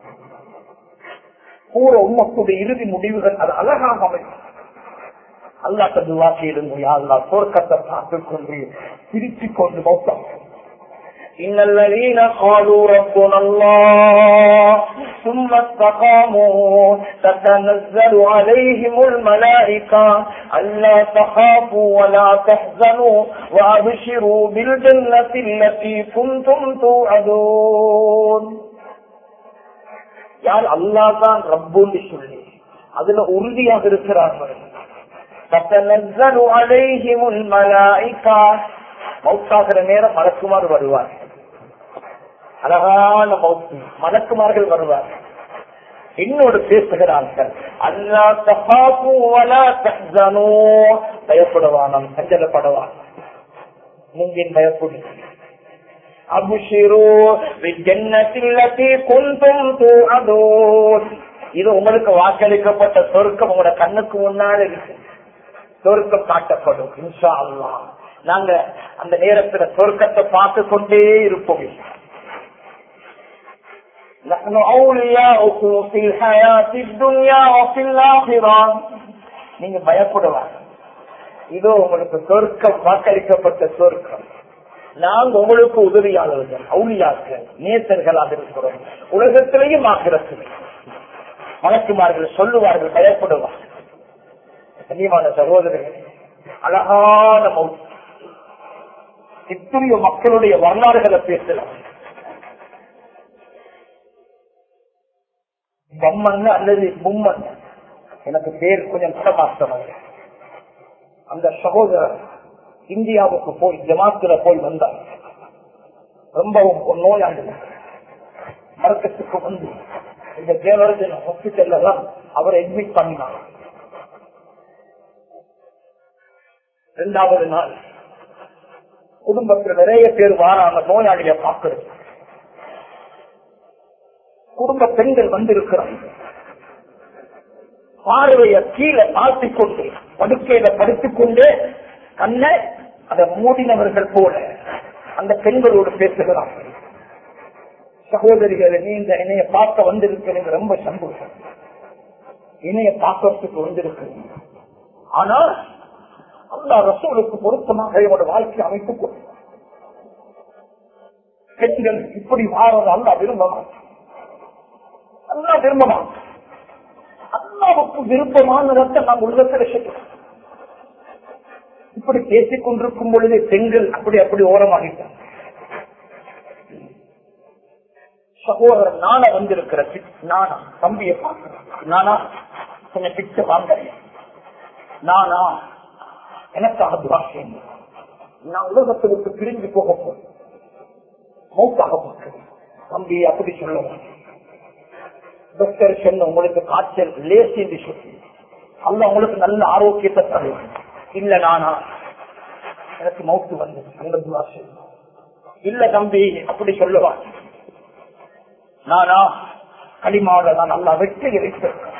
பூர உம்மத்துடைய இறுதி முடிவுகள் அது அழகாக அமைக்கும் அல்லா ததுவா கேளுங்க அல்லா தோற்கத்தை பார்த்துக் கொண்டு சிரித்துக் கொண்டு மௌத்தம் إن الذين قالوا ربنا الله ثم استقاموا تتنزل عليهم الملائكة ألا تخافوا ولا تحزنوا وأبشروا بالجنة التي كنتم توعدون யார் அல்லா தான் ரப்புன்னு சொல்லி அதுல உறுதியாக இருக்கிறார்கள் மௌத்தாகிற நேரம் மலக்குமார் வருவார் அழகான மௌத்து மலக்குமார்கள் வருவார் என்னோடு பேசுகிறார்கள் அல்லா தகாபு வலா தஹ்சனு பயப்படுவானம் சஞ்சலப்படவான் நீங்கின் பயப்படு அபுஷிரு ஜன்னத்தில்லத்தி குந்தும் தூஅதூன் இது உங்களுக்கு வாக்களிக்கப்பட்ட சொர்க்கம் உங்களோட கண்ணுக்கு முன்னால் இருக்கு சொர்க்கம் காட்டப்படும் இன்ஷா அல்லா நாங்க அந்த நேரத்துல சொர்க்கத்தை பார்த்து கொண்டே இருப்போம் نحن أولياؤكم في الحياة الدنيا وفي الآخرة நீங்க பயப்படுவாங்க இதோ உங்களுக்கு சொர்க்கம் வாக்களிக்கப்பட்ட சொர்க்கம் நாங்க உங்களுக்கு உதவியாளர்கள் அவுளியாக்கள் நேசர்களாக இருக்கிறோம் உலகத்திலேயும் ஆகிறத்திலே மலக்குமார்கள் சொல்லுவார்கள் பயப்படுவார்கள் கண்ணியமான சகோதரர்கள் அழகான மௌத் இத்தனையோ மக்களுடைய வரலாறுகளை பேசலாம் பம்மன் அல்லது மும்மன் எனக்கு பேர் கொஞ்சம் கஷ்டமாற்றம் அந்த சகோதரர் இந்தியாவுக்கு போய் ஜமாத்துல போய் வந்தார் ரொம்பவும் ஒரு நோயாளி மரக்கத்துக்கு வந்து இந்த தேவரஜன் ஹாஸ்பிட்டல்ல தான் அவரை அட்மிட் பண்ணினார் இரண்டாவது நாள் குடும்பத்தில் நிறைய பேர் வாராங்க நோயாளிய பார்க்கிறது குடும்ப பெண்கள் வந்திருக்கிறாங்க பார்வைய கீழே தாழ்த்திக் கொண்டு படுக்கையில படுத்துக் கொண்டு கண்ணை அதை மூடினவர்கள் போல அந்த பெண்களோடு பேசுகிறார்கள் சகோதரிகளை நீங்க என்னைய பார்க்க வந்திருக்கிறீங்க ரொம்ப சந்தோஷம் இணைய பார்க்கறதுக்கு வந்திருக்கிறீங்க ஆனா அல்லா ரசூலுக்கு பொருத்தமாக என்னோட வாழ்க்கை அமைத்துக் கொண்டு பெண்கள் இப்படி வாழறது அல்லா விரும்ப மாட்டேன் அல்லா விரும்ப மாட்டேன் அல்லாவுக்கு விருப்பமானதை நாம் உள்ளத்தில் செய்யணும் இப்படி பேசிக் கொண்டிருக்கும் பொழுது பெண்கள் அப்படி அப்படி ஓரமாகிட்டாங்க சகோதரர் நானா வந்திருக்கிற நானா தம்பியை பார்க்கிறேன் நானா கொஞ்சம் பிச்சை வாங்க நானா எனக்காக துவா செய்யுங்க நான் உலகத்தை விட்டு பிரிஞ்சு போக போறேன் மௌத்தாக பார்க்கிறேன் தம்பி அப்படி சொல்ல டாக்டர் சொன்ன உங்களுக்கு காய்ச்சல் லேசி என்று சொல்லி அல்ல உங்களுக்கு நல்ல ஆரோக்கியத்தை தருவேன் இல்ல நானா எனக்கு மௌத்து வந்து உங்க துவா செய்யுங்க இல்ல தம்பி அப்படி சொல்லுவான் நானா களிமாவில நான் நல்லா வெற்றி கிடைத்திருக்கேன்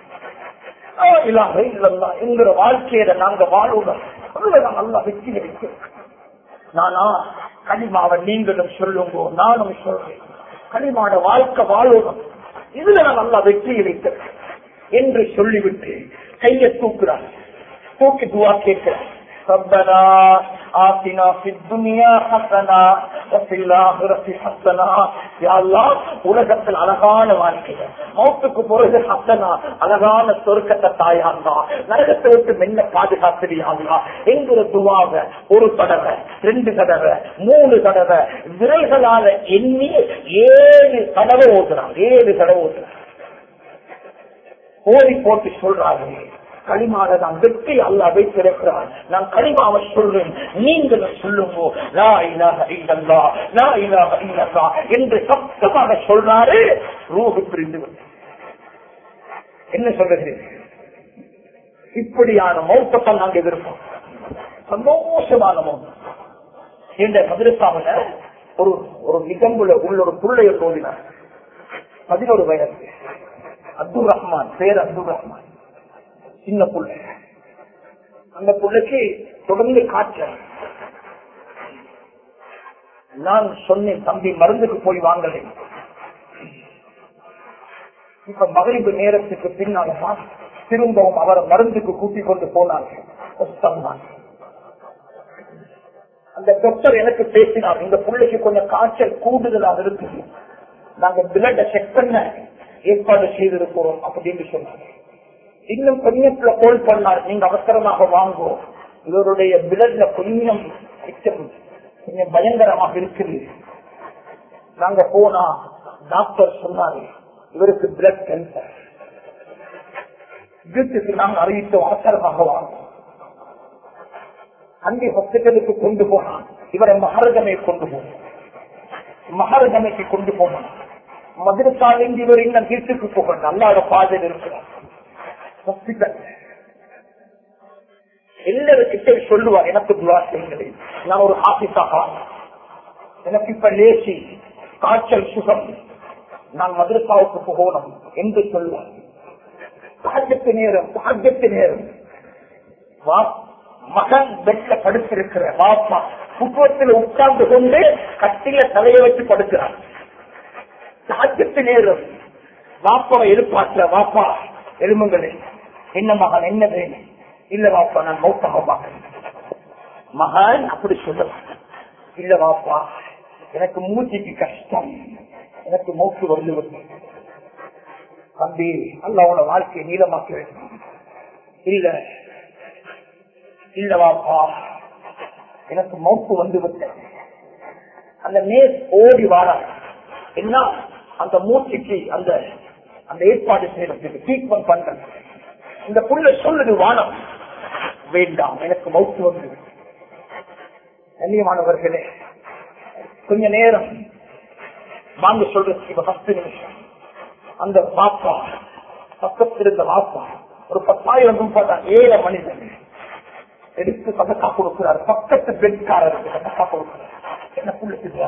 என்கிற வாழ்க்கையில நாங்க வாழ்வுடன் நான் நல்லா வெற்றி கிடைத்திருக்கேன் நானா களிமாவை நீங்களும் சொல்லுங்க நானும் சொல்றேன் களிமாட வாழ்க்கை வாழ்வுடன் இதுல நான் நல்லா வெற்றி கிடைத்திருக்கேன் என்று சொல்லிவிட்டு கையை தூக்குறார் தூக்கி துவா கேட்கிறேன் ربنا آتنا في الدنيا حسنة وفي الآخرة حسنة يا الله உலகத்தில் அழகான வாழ்க்கை மௌத்துக்கு பிறகு ஹசனா அழகான சொர்க்கத்தை தாயாந்தா நரகத்தை விட்டு மென்ன பாதுகாத்திரியாங்களா என்கிற துவாக ஒரு தடவை ரெண்டு தடவை மூணு தடவை விரல்களால எண்ணி ஏழு தடவை ஓதுறான் ஏழு தடவை ஓதுறான் ஓடி போட்டு சொல்றாங்க களிமால நான் வெற்றி அல்ல வைத்திருக்கிறான் நான் களிமாவை சொல்றேன் நீங்களும் சொல்லுங்க லா இலாஹ இல்லல்லா லா இலாஹ இல்லல்லா என்று சத்தமாக சொல்றாரு ரூஹு பிரிந்து விட்டது. என்ன சொல்லுகிறீர்கள் இப்படியான மௌத்தத்தை நாங்க எதிர்ப்போம் சந்தோஷமான மௌத்தம் இந்த மதுரசாவில ஒரு ஒரு நிகழ்வுல உள்ள ஒரு புள்ளைய போதினார் பதினோரு வயசு அப்துல் ரஹ்மான் பேர் அப்துல் ரஹ்மான் சின்ன புள்ள அந்த புள்ளைக்கு தொடர்ந்து காய்ச்சல் நான் சொன்னேன் தம்பி மருந்துக்கு போய் வாங்கலை இப்ப மகிழ்வு நேரத்துக்கு பின்னால்தான் திரும்பவும் அவரை மருந்துக்கு கூட்டிக் கொண்டு போனார்கள் உஸ்தாத்மார். அந்த டாக்டர் எனக்கு பேசினார் இந்த புள்ளைக்கு கொஞ்சம் காய்ச்சல் கூடுதலாக இருக்குது நாங்க பிளட்ட செக் பண்ண ஏற்பாடு செய்திருக்கிறோம் அப்படின்னு சொன்னாங்க இன்னும் கொஞ்சத்துல கோல் பண்ணார் நீங்க அவசரமாக வாங்கும் இவருடைய பிளட்ல கொஞ்சம் மிச்சம் கொஞ்சம் பயங்கரமாக இருக்குது நாங்க போனா டாக்டர் சொன்னாரு இவருக்கு பிளட் கேன்சர் வீட்டுக்கு நாங்க அறிவித்தோம் அவசரமாக வாங்கும் அங்கே ஹாஸ்பிட்டலுக்கு கொண்டு போனான் இவரை மகரகமை கொண்டு போனான் மகரகமைக்கு கொண்டு போனான் மதுரசாலின் இவர் இன்னும் வீட்டுக்கு போகணும் அல்லாத பாதையில் இருக்கிறார் ஹாஸ்பிட்டல் எல்லாருக்கிட்ட சொல்லுவார் எனக்கு துவா செய்யுங்களேன் நான் ஒரு ஆபிஸாக எனக்கு இப்ப லேசி காய்ச்சல் சுகம் நான் மதுரசாவுக்கு போகணும் என்று சொல்லுவார் பாஜத்து நேரம் பாஜத்து நேரம் வா மகன் பெட்ல படுத்திருக்கிற வாப்பா புத்தகத்தில் உட்கார்ந்து கொண்டு கட்டில தலையை வச்சு படுக்கிறார் சாத்தியத்து நேரம் வாப்பாவை எதிர்பார்க்கிற வாப்பா எலும்புங்களே என்ன மகன் என்ன வேணும் இல்ல வாப்பா நான் மௌத்தாக மகன் மகன் அப்படி சொல்ல இல்ல வாப்பா எனக்கு மூச்சுக்கு கஷ்டம் எனக்கு மூச்சு வந்து விட்டு தம்பி அல்ல அவனோட வாழ்க்கையை நீளமாக்க வேண்டும் இல்ல இல்ல வாப்பா எனக்கு மௌத்து வந்து விட்டது அந்த நேர் ஓடி வாரா என்ன அந்த மூச்சுக்கு அந்த அந்த ஏற்பாடு செய்யறதுக்கு ட்ரீட்மெண்ட் பண்றது இந்த புள்ள சொல்லுது வானம் வேண்டாம் எனக்கு மௌத்து வந்து விட்டது. கண்ணியமானவர்களே கொஞ்ச நேரம் வாங்க சொல்றது இப்ப பத்து நிமிஷம் அந்த பாப்பா பக்கத்தில் இருந்த பாப்பா ஒரு பத்தாயிரம் ரூபாய் தான் ஏழை மனிதன் எடுத்து சதக்கா கொடுக்கிறார் பக்கத்து பெண்காரருக்கு சதக்கா கொடுக்கிறார் என்ன புள்ள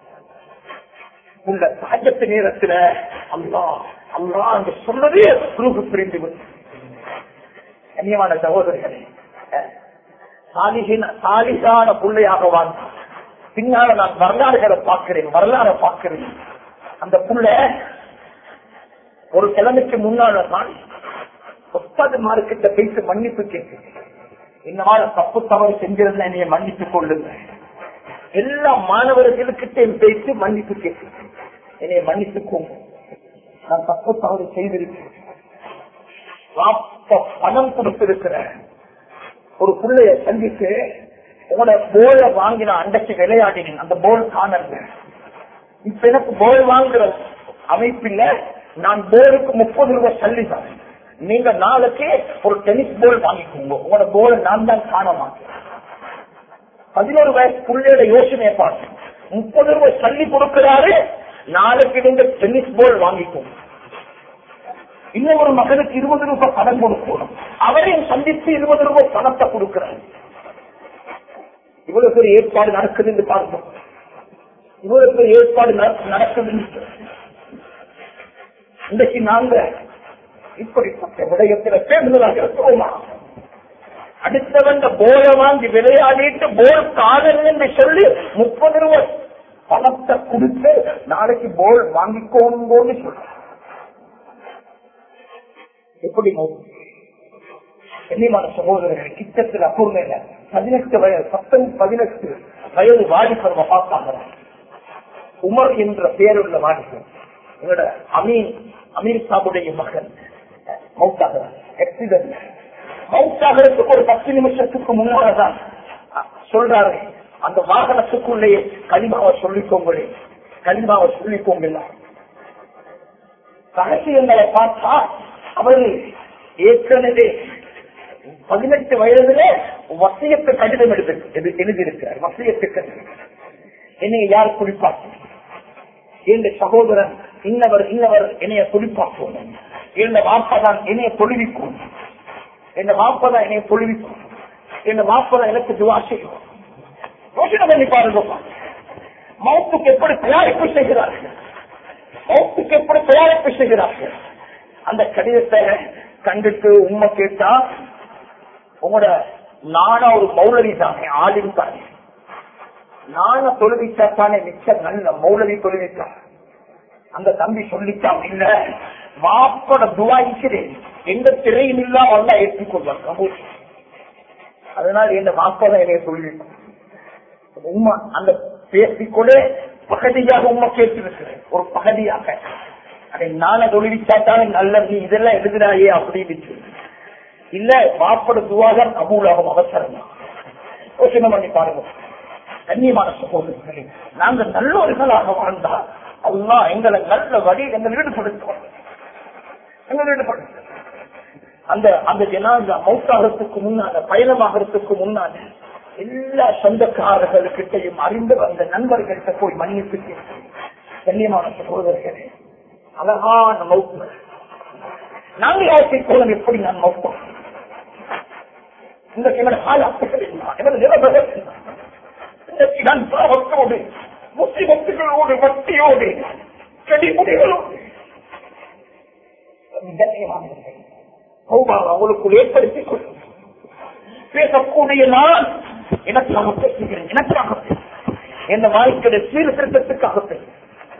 உள்ள சாஜத்து நேரத்துல அல்லா அல்லா என்று சொன்னதே குரூப்பு பிரிந்து விட்டு கண்ணியமான சகோதரர்களே சாலிகின சாலிகான பிள்ளையாக வாழ்ந்தான் பின்னால நான் வரலாறுகளை பார்க்கிறேன் வரலாறு பார்க்கிறேன் அந்த புள்ள ஒரு கிழமைக்கு முன்னால தான் ஒப்பது மார்க்கிட்ட பேசி மன்னிப்பு கேட்கிறேன் என்னால தப்பு தவறு செஞ்சிருந்தா என்னைய மன்னித்துக் கொள்ளுங்க எல்லா மாணவர்களுக்கிட்ட பேசி மன்னிப்பு கேட்கிறேன் என்னைய மன்னித்துக்கோங்க நான் தப்பு தவறு செய்திருக்கிறேன் வாப்ப பணம் கொடுத்திருக்கிறேன் ஒரு பிள்ளைய சந்தித்து உங்களோட போல வாங்கின அண்டைக்கு விளையாடினேன் அந்த போல் காணல இப்ப எனக்கு போல் வாங்குற அமைப்பில்ல நான் போலுக்கு முப்பது ரூபாய் சல்லி தான் நீங்க நாளைக்கு ஒரு டென்னிஸ் போல் வாங்கிக்கோங்க உங்களோட போல நான் தான் காண மாட்டேன் பதினோரு வயசு பிள்ளையோட யோசனையை பார்த்து முப்பது ரூபாய் சல்லி கொடுக்கிறாரு நாளைக்கு நீங்க டென்னிஸ் போல் வாங்கிக்கோங்க இன்னும் ஒரு மகனுக்கு இருபது ரூபாய் பணம் கொடுக்கணும் அவரையும் சந்தித்து இருபது ரூபாய் பணத்தை கொடுக்கிறார் இவ்வளவு பெரிய ஏற்பாடு நடக்குது என்று பார்ப்போம் இவ்வளவு பெரிய ஏற்பாடு நட- நடக்குது என்று. இன்றைக்கு நாங்க இப்படிப்பட்ட விடயத்துல பேருந்ததாக இருக்கிறோமா அடுத்தவன் போல வாங்கி விளையாடிட்டு போல் காதல் என்று சொல்லி முப்பது ரூபாய் பணத்தை கொடுத்து நாளைக்கு போல் வாங்கிக்கோங்கன்னு சொல்ற எப்படி மௌத்து? கண்ணியமான சகோதரர்கள் கிட்டத்தில் அக்கூர்மையில பதினெட்டு வயது பத்தொன்பது பதினெட்டு வயது வாலிபர் பார்த்தாங்க உமர் என்ற பெயருள்ள வாலிபர் இவரோட அமீர் அமீர் சாபுடைய மகன் மவுத்தாகிறார் ஆக்சிடென்ட் மவுத்தாகிறதுக்கு ஒரு பத்து நிமிஷத்துக்கு முன்னால்தான் சொல்றாரு அந்த வாகனத்துக்குள்ளேயே களிமாவை சொல்லிக்கோங்களே களிமாவை சொல்லிக்கோங்க ரகசியங்களை பார்த்தா அவரு ஏற்கனவே பதினெட்டு வயதுல வசியத்து கடிதம் எடுத்து எது- எழுதியிருக்கிறார் வசியத்து கடிதம் என்னைய யார் குளிப்பாக்கு என் சகோதரன் இன்னவர் இன்னவர் என்னைய குளிப்பாக்கும் என் வாப்பதான் என்னைய தொழுவிக்கும் என் வாப்பதான் என்னைய தொழுவிக்கும் என் வாப்பதான் எனக்கு துவா செய்யும் யோசனை பண்ணி பாருங்க மௌத்துக்கு எப்படி தயாரிப்பு செய்கிறார்கள் மௌத்துக்கு எப்படி தயாரிப்பு செய்கிறார்கள் அந்த கடிதத்தை கண்டுட்டு உண்மை கேட்டா உங்களோட நான ஒரு மௌலவி தானே ஆளின் தானே நான தொழுவிச்சா தானே மிச்சம் நல்ல மௌலவி தொழுவிச்சா அந்த தம்பி சொல்லித்தான் இல்ல வாப்பட துவாய்க்கிறேன் எந்த திரையும் இல்லாம அல்ல ஏற்றுக்கொள்வார் கபூர் அதனால எந்த வாப்பதான் என்னைய சொல்லிருக்கும் உண்மை அந்த பேசிக்கொண்டே பகதியாக உண்மை கேட்டிருக்கிறேன் ஒரு பகதியாக அதை நான தொழிற்சாத்தானே நல்ல நீ இதெல்லாம் எழுதினாயே அப்படின்னு இல்ல மாப்பட துவாதான் கபூலாகும் அவசரம் யோசனை பண்ணி பாருங்க கண்ணியமான சகோதரர்களே நாங்கள் நல்லவர்களாக வாழ்ந்தால் அல்லா எங்களை நல்ல வழி எங்கள் ஈடுபடுத்துவோம் எங்கள் ஈடுபடுத்த அந்த அந்த ஜனாதா மௌத்தாகிறதுக்கு முன்னால பயணமாகிறதுக்கு முன்னால எல்லா சொந்தக்காரர்களுக்கிட்டையும் அறிந்து வந்த நண்பர்கள்ட்ட போய் மன்னிப்பு கேட்டு கண்ணியமான சகோதரர்களே அழகான மௌத்து நாங்கள் யோசிக்கோம் எப்படி நான் மௌத்தம் இந்த எங்களை ஆளாக்குகள் என்ன எங்களை நிலவரம் என்ன இன்றைக்கு நான் பாவத்தோடு முஸ்லிமத்துகளோடு வட்டியோடு செடிமுடிகளோடு கண்ணியமானவர்கள் சௌபாவை அவங்களுக்குள் ஏற்படுத்திக் கொள்ளும் பேசக்கூடிய நான் எனக்காக பேசுகிறேன் எனக்காக பேசுகிறேன். என் வாழ்க்கைய சீர்திருத்தத்துக்காக பேசுகிறேன்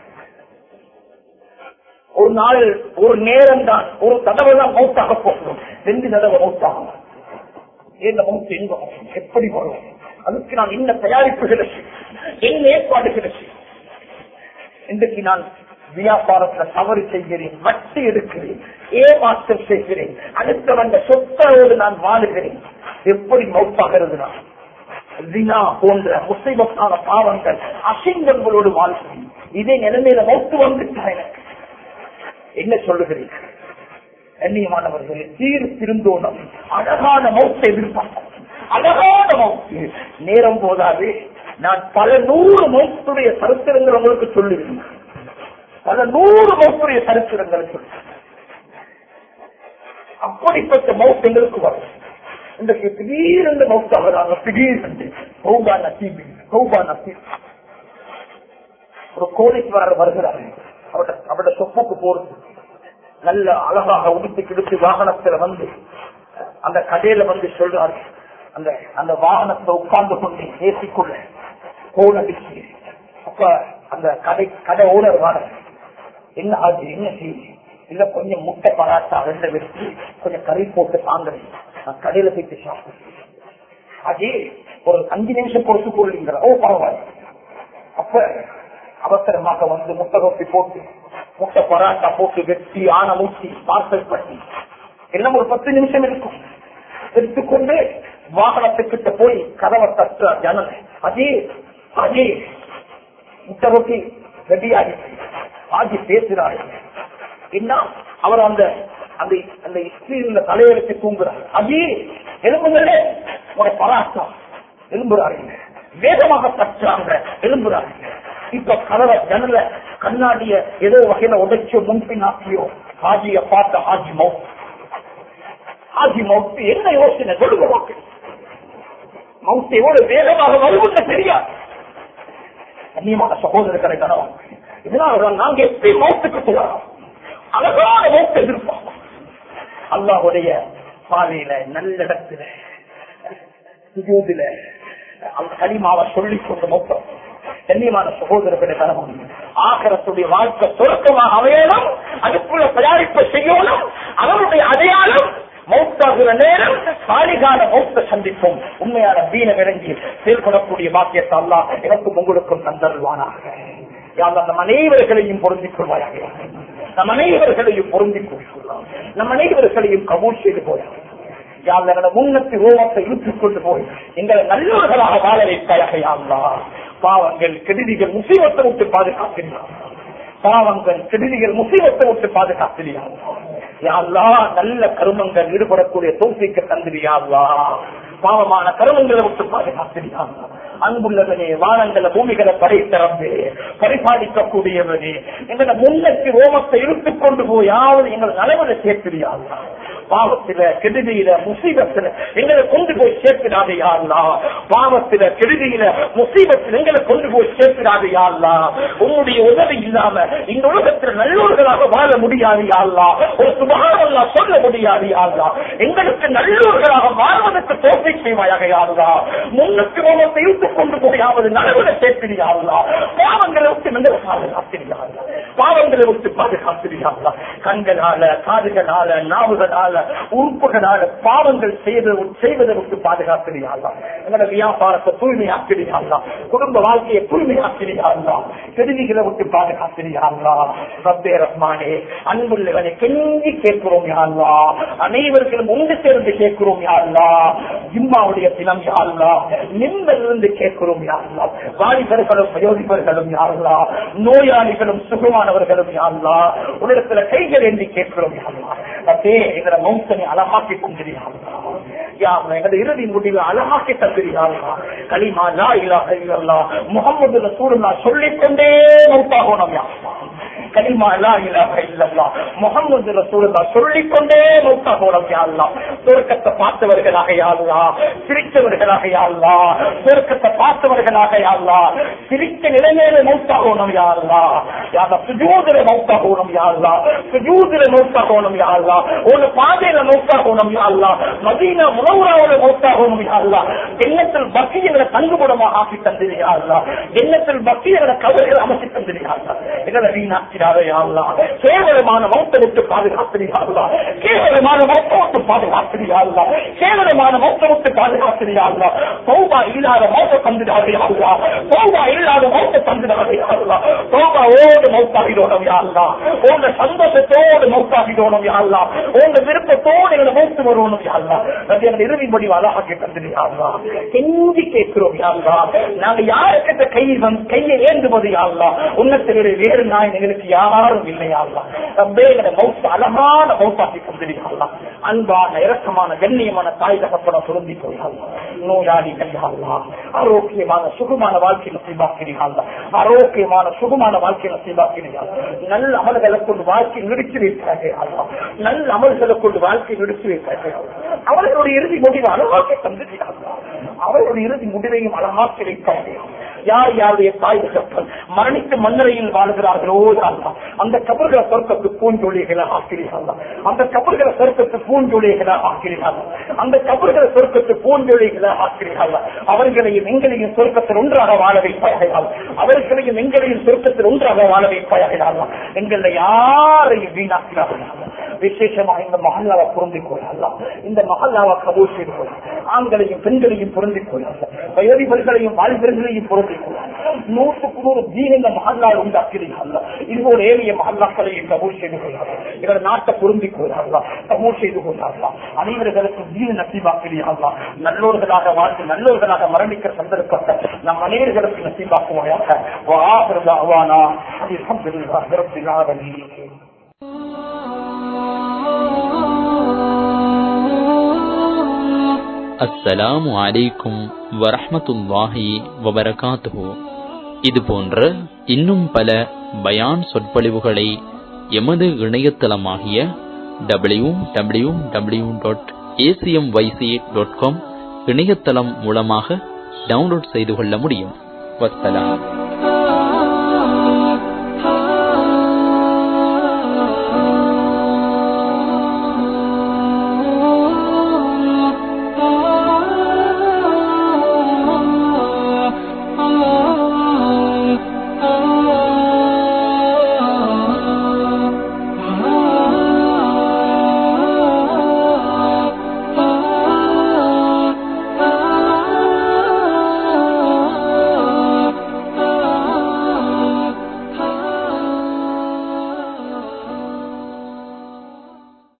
ஒரு நாள் ஒரு நேரம் தான் ஒரு தடவை தான் மௌத்தாக போகணும் ரெண்டு தடவை மௌத்தாகும் இந்த மௌத்து எங்க வரும்? எப்படி வரும் அதுக்கு நான் என்ன தயாரிப்புகளை செய்வேன்? என்ன ஏற்பாடுகளை செய்வேன்? இன்றைக்கு நான் வியாபாரத்துல தவறு செய்கிறேன் வட்டி எடுக்கிறேன் ஏமாற்றம் செய்கிறேன் அடுத்தவங்க சொத்தோடு நான் வாழுகிறேன் எப்படி மௌத்தாகிறது நான் தினா போன்ற முசைபத்தான பாவங்கள் அசிங்கங்களோடு வாழ்கிறேன் இதே நிலைமையில மௌத்து வந்துட்டா எனக்கு என்ன சொல்லுகிறீர்கள் கண்ணியமானவர்களே சீர் திருந்தோணம் அழகான மௌத்தை எதிர்பார்க்கும் அழகான மௌத்து நேரம் போதாது நான் பல நூறு மௌத்துடைய சரித்திரங்கள் உங்களுக்கு சொல்லுவேன் பல நூறு மௌத்துடைய சரித்திரங்களை சொல்லுவேன் அப்படிப்பட்ட மௌத் எங்களுக்கு வரும் இன்றைக்கு திடீரென்று மௌத்தாகிறாங்க திடீரென்று கௌபா நசீபி கௌபா நசீப் ஒரு கோடீஸ்வரர் வருகிறார் அவருடைய அவருடைய சொப்புக்கு போறது நல்ல அழகாக உடுத்து கிடுத்து வாகனத்துல வந்து அந்த கடையில வந்து சொல்றாரு அந்த அந்த வாகனத்துல உட்கார்ந்து கொண்டு பேசிக்கொள்ள போன் அடிச்சு அப்ப அந்த கடை கடை ஓனர் வர என்ன ஆச்சு என்ன செய்யுது இல்ல கொஞ்சம் முட்டை பராட்டா ரெண்டு வச்சு கொஞ்சம் கறி போட்டு தாங்குறேன் நான் கடையில போயிட்டு சாப்பிடுறேன் அது ஒரு அஞ்சு நிமிஷம் பொறுத்து கொள்ளுங்கிற ஓ பரவாயில்ல அப்ப அவசரமாக வந்து முட்டை கொப்பி போட்டு முட்டை பராட்டா போட்டு வெட்டி ஆன ஊட்டி பார்சல் பண்ணி எல்லாம் ஒரு பத்து நிமிஷம் இருக்கும் எடுத்துக்கொண்டு வாகனத்துக்கிட்ட போய் கதவை தட்டுற ஜனல் அதே அதே முட்டை ரொட்டி ரெடி ஆகிட்டு ஆகி பேசுறாரு என்ன அவர் அந்த அந்த அந்த ஸ்கிரீன்ல தலையெடுத்து தூங்குறாரு அதே எலும்புகளே ஒரு பராட்டம் எலும்புறாருங்க வேகமாக தட்டுறாங்க எலும்புறாருங்க இப்ப கதவை ஜன்னல கண்ணாடிய ஏதோ வகையில உடைச்சோ முன்பின் ஆக்கியோ ஆஜிய பார்த்த ஆஜி மவுத் ஆஜி மவுத்து என்ன யோசனை சொல்லுங்க மக்கள். மவுத்து எவ்வளவு வேகமாக வருவது தெரியாது கண்ணியமான சகோதரர்களை கனவா இதனால நாங்க எப்படி மௌத்துக்கு போகிறோம் அழகான மௌத்து எதிர்ப்போம் அல்லாஹுடைய பாதையில நல்ல இடத்துல சுஜூதில அந்த களிமாவை சொல்லிக் கொண்டு மொத்தம் கண்ணியமான சகோதரர்களை கனவும் ஆகரத்துடைய வாழ்க்கை சுருக்கமாக அமையணும் அதுக்குள்ள தயாரிப்பு செய்யணும் அவருடைய அடையாளம் மௌத்தாகிற நேரம் சாலிகான மௌத்த சந்திப்போம் உண்மையான வீண விளங்கி செயல்படக்கூடிய பாக்கியத்தை அல்லா எனக்கும் உங்களுக்கும் தந்தருவானாக யார் நம் அனைவர்களையும் பொருந்திக் கொள்வாயாக நம் அனைவர்களையும் பொருந்திக் கொள்வார் நம் அனைவர்களையும் கபூல் செய்து போயாங்க யாழ்ல முன்னத்தி ரோமத்தை இழுத்துக் கொண்டு போய் எங்களை நல்லவர்களாக வாழ வைப்பாயாக யாழ்லா பாவங்கள் கெடுதிகள் முசீவத்தை விட்டு பாதுகாக்கின்றார் பாவங்கள் கெடுதிகள் முசீவத்தை விட்டு பாதுகாத்திரியா யாழ்லா நல்ல கருமங்கள் ஈடுபடக்கூடிய தோல்விக்கு தந்திரியாள்லா பாவமான கருமங்களை விட்டு பாதுகாத்திரியா அன்புள்ளவனே வானங்கள பூமிகளை படைத்தரம்பே பரிபாலிக்கக்கூடியவனே எங்களை முன்னத்தி ரோமத்தை இழுத்துக் கொண்டு போயாவது எங்கள் நலவனை சேர்த்திரியாள்லா பாவத்தில கெடுதியில முசீபத்தில எங்களை கொண்டு போய் சேர்க்கிறாதே யாருலா பாவத்தில கெடுதியில முசீபத்தில் எங்களை கொண்டு போய் சேர்க்கிறாதே யாருலா உன்னுடைய உதவி இல்லாம இந்த உலகத்தில் நல்லோர்களாக வாழ முடியாது யாருலா ஒரு சுபகாரம்லா சொல்ல முடியாது யாருலா எங்களுக்கு நல்லோர்களாக வாழ்வதற்கு தோல்வி செய்வாயாக யாருலா முன்னுக்கு மோகத்தை இழுத்துக் கொண்டு போயாவது நலவுல சேர்த்திரியாருலா பாவங்களை விட்டு எங்களை பாதுகாத்திரியாருலா பாவங்களை விட்டு பாதுகாத்திரியாருலா கண்களால காதுகளால நாவுகளால உறுப்புகளால பாவங்கள் செய்வது செய்வதை விட்டு பாதுகாத்திரியாரலாம் எங்களோட வியாபாரத்தை தூய்மையாக்கிறியாரலாம் குடும்ப வாழ்க்கையை தூய்மையாக்கிறியாரலாம் கெடுதிகளை விட்டு பாதுகாத்திரியாரலாம் ரப்பே ரஹ்மானே அன்புள்ளவனை கெஞ்சி கேட்கிறோம் யாருலா அனைவர்களும் ஒன்று சேர்ந்து கேட்கிறோம் யாருலா ஜிம்மாவுடைய தினம் யாருலா நிம்மதிலிருந்து கேட்கிறோம் யாருலா வாலிபர்களும் வயோதிபர்களும் யாருலா நோயாளிகளும் சுகமானவர்களும் யாருலா உலகத்துல கைகள் ஏந்தி கேட்கிறோம் யாருலா ரப்பே எங்களை மௌசனை அழகாக்கி கொண்டிருக்கிறார்கள் எங்களை இறுதி முடிவு அழகாக்கி தந்திருக்கிறார்கள் களிமா லா இலாஹ இல்லல்லாஹ் முகமது ரசூலுல்லா சொல்லிக்கொண்டே மௌத்தாகணும் யா கலிமா லா இலாஹ இல்லல்லாஹ் முகமது ரசூலுல்லா சொல்லிக்கொண்டே மௌத்தாகணும் யா அல்லாஹ் சொர்க்கத்தை பார்த்தவர்களாக யா அல்லாஹ் சிரித்தவர்களாக யா அல்லாஹ் சொர்க்கத்தை பார்த்தவர்களாக யா அல்லாஹ் சிரித்த நிலைமையில மௌத்தாகணும் யா அல்லாஹ் யா அல்லாஹ் சுஜூதுல மௌத்தாகணும் யா அல்லாஹ் சுஜூதுல மௌத்தாகணும் யா அல்லாஹ் ஒரு பாதையில மௌத்தாகணும் யா அல்லாஹ் மதீனா முனவராவோட மௌத்தாகணும் யா அல்லாஹ் எண்ணத்தில் பக்தியங்களை தங்குபடமா ஆக்கி தந்தது யா அல்லாஹ் எண்ணத்தில் பக்தியங்களை கவலைகள் அமைச்சு தந்தது யா அல்லாஹ் எங்களை வீணாக்கிறாரே யா அல்லாஹ் கேவலமான மௌத்தை விட்டு பாதுகாத்து யா அல்லாஹ் கேவலமான மௌத்தை விட்டு பாதுகாத்து யா அல்லாஹ் கேவலமான மௌத்தை விட்டு பாதுகாத்து யா அல்லாஹ் தௌபா இல்லாத மௌத்தை தந்துடாதே யா அல்லாஹ் தௌபா இல்லாத மௌத்தை தந்துடாதே யா அல்லாஹ் தௌபா ஓடு மௌத்தாகிடணும் யா அல்லாஹ் உங்க சந்தோஷத்தோடு மௌத்தாகிடணும் யா அல்லாஹ் உங்க விருப்பத்தோடு எங்களை மௌத்து வருவணும் யா அல்லாஹ் அது எங்களை இறுதி முடிவு அழகாக்கி தந்துடு யா அல்லாஹ் கெஞ்சி கேட்கிறோம் யா அல்லாஹ் நாங்க யாருக்கிட்ட கை வந்து கையை ஏந்துவது யா அல்லாஹ் உன்னத்திலே வேறு நாய் எங்களுக்கு யாரும் இல்லையா அல்லாஹ் ரப்பே எங்களை மௌத்து அழகான மௌத்தாக்கி தந்துடு யா அல்லாஹ் அன்பான இரக்கமான கண்ணியமான தாய் தகப்பன பொருந்தி போயால் நோயாளிகள் யா அல்லாஹ் ஆரோக்கியமான சுகமான வாழ்க்கை நசீபாக்கிறீர்கள் ஆரோக்கியமான சுகமான வாழ்க்கை நசீபாக்கிறீர்கள் நல்ல அமல்களை கொண்டு வாழ்க்கை நிறுத்தி வைக்கிறார்கள் அல்லாஹ் நல்ல அமல்களை கொண்டு வாழ்க்கை நிறுத்தி வைக்கிறார்கள் அவர்களுடைய இறுதி முடிவு அழகாக்க தந்துகிறார்கள் அவர்களுடைய இறுதி முடிவையும் அழகாக்கி வைப்பார்கள் யார் யாருடைய தாய் தகப்பன் மரணித்து மன்னரையில் வாழ்கிறார்களோ அல்லா அந்த கபர்களை சொர்க்கத்து பூஞ்சொலிகளை ஆக்கிறீர்கள் அந்த கபர்களை சொர்க்கத்து பூஞ்சொலிகளை ஆக்கிறீர்கள் அந்த கபர்களை சொர்க்கத்து பூஞ்சொலிகளை ஆக்கிறீர்கள் அவர்களையும் எங்களையும் சொர்க்கத்தில் ஒன்றாக வாழ வைப்பார்கள் அவர்களையும் எங்களையும் சொர்க்கத்தில் ஒன்றாக வாழ வைப்பார்கள் எங்களை யாரையும் வீணாக்கிறார்கள் விசேஷமா இந்த மகல்லாவை பொருந்திக் கொள்ளலாம் இந்த மகல்லாவை கபூர் செய்து கொள்ள ஆண்களையும் பெண்களையும் பொருந்திக் கொள்ளலாம் வயோதிபர்களையும் வாலிபர்களையும் பொருந்திக் கொள்ளலாம் நூற்றுக்கு நூறு தீன் இந்த மகல்லாவை உண்டாக்கிறீர்கள் இது ஒரு ஏழைய மகல்லாக்களையும் கபூர் செய்து கொள்ளலாம் இதோட நாட்டை பொருந்திக் கொள்ளலாம் கபூர் செய்து கொள்ளலாம் அனைவர்களுக்கும் தீன நசீபாக்கிறீர்களா நல்லோர்களாக வாழ்ந்து நல்லோர்களாக மரணிக்க சந்தர்ப்பத்தை நம் அனைவர்களுக்கு நசீபாக்குவாயாக வானா அல்ஹம்துலில்லாஹி ரப்பில் ஆலமீன் அஸ்ஸலாமு அலைக்கும் வரஹ்மத்துல்லாஹி வபரகாத்துஹு இது போன்ற இன்னும் பல பயான் சொற்பொழிவுகளை எமது இணையதளமாகிய W W W dot ACM YC dot com இணையதளம் மூலமாக டவுன்லோட் செய்து கொள்ள முடியும் வஸ்ஸலாம்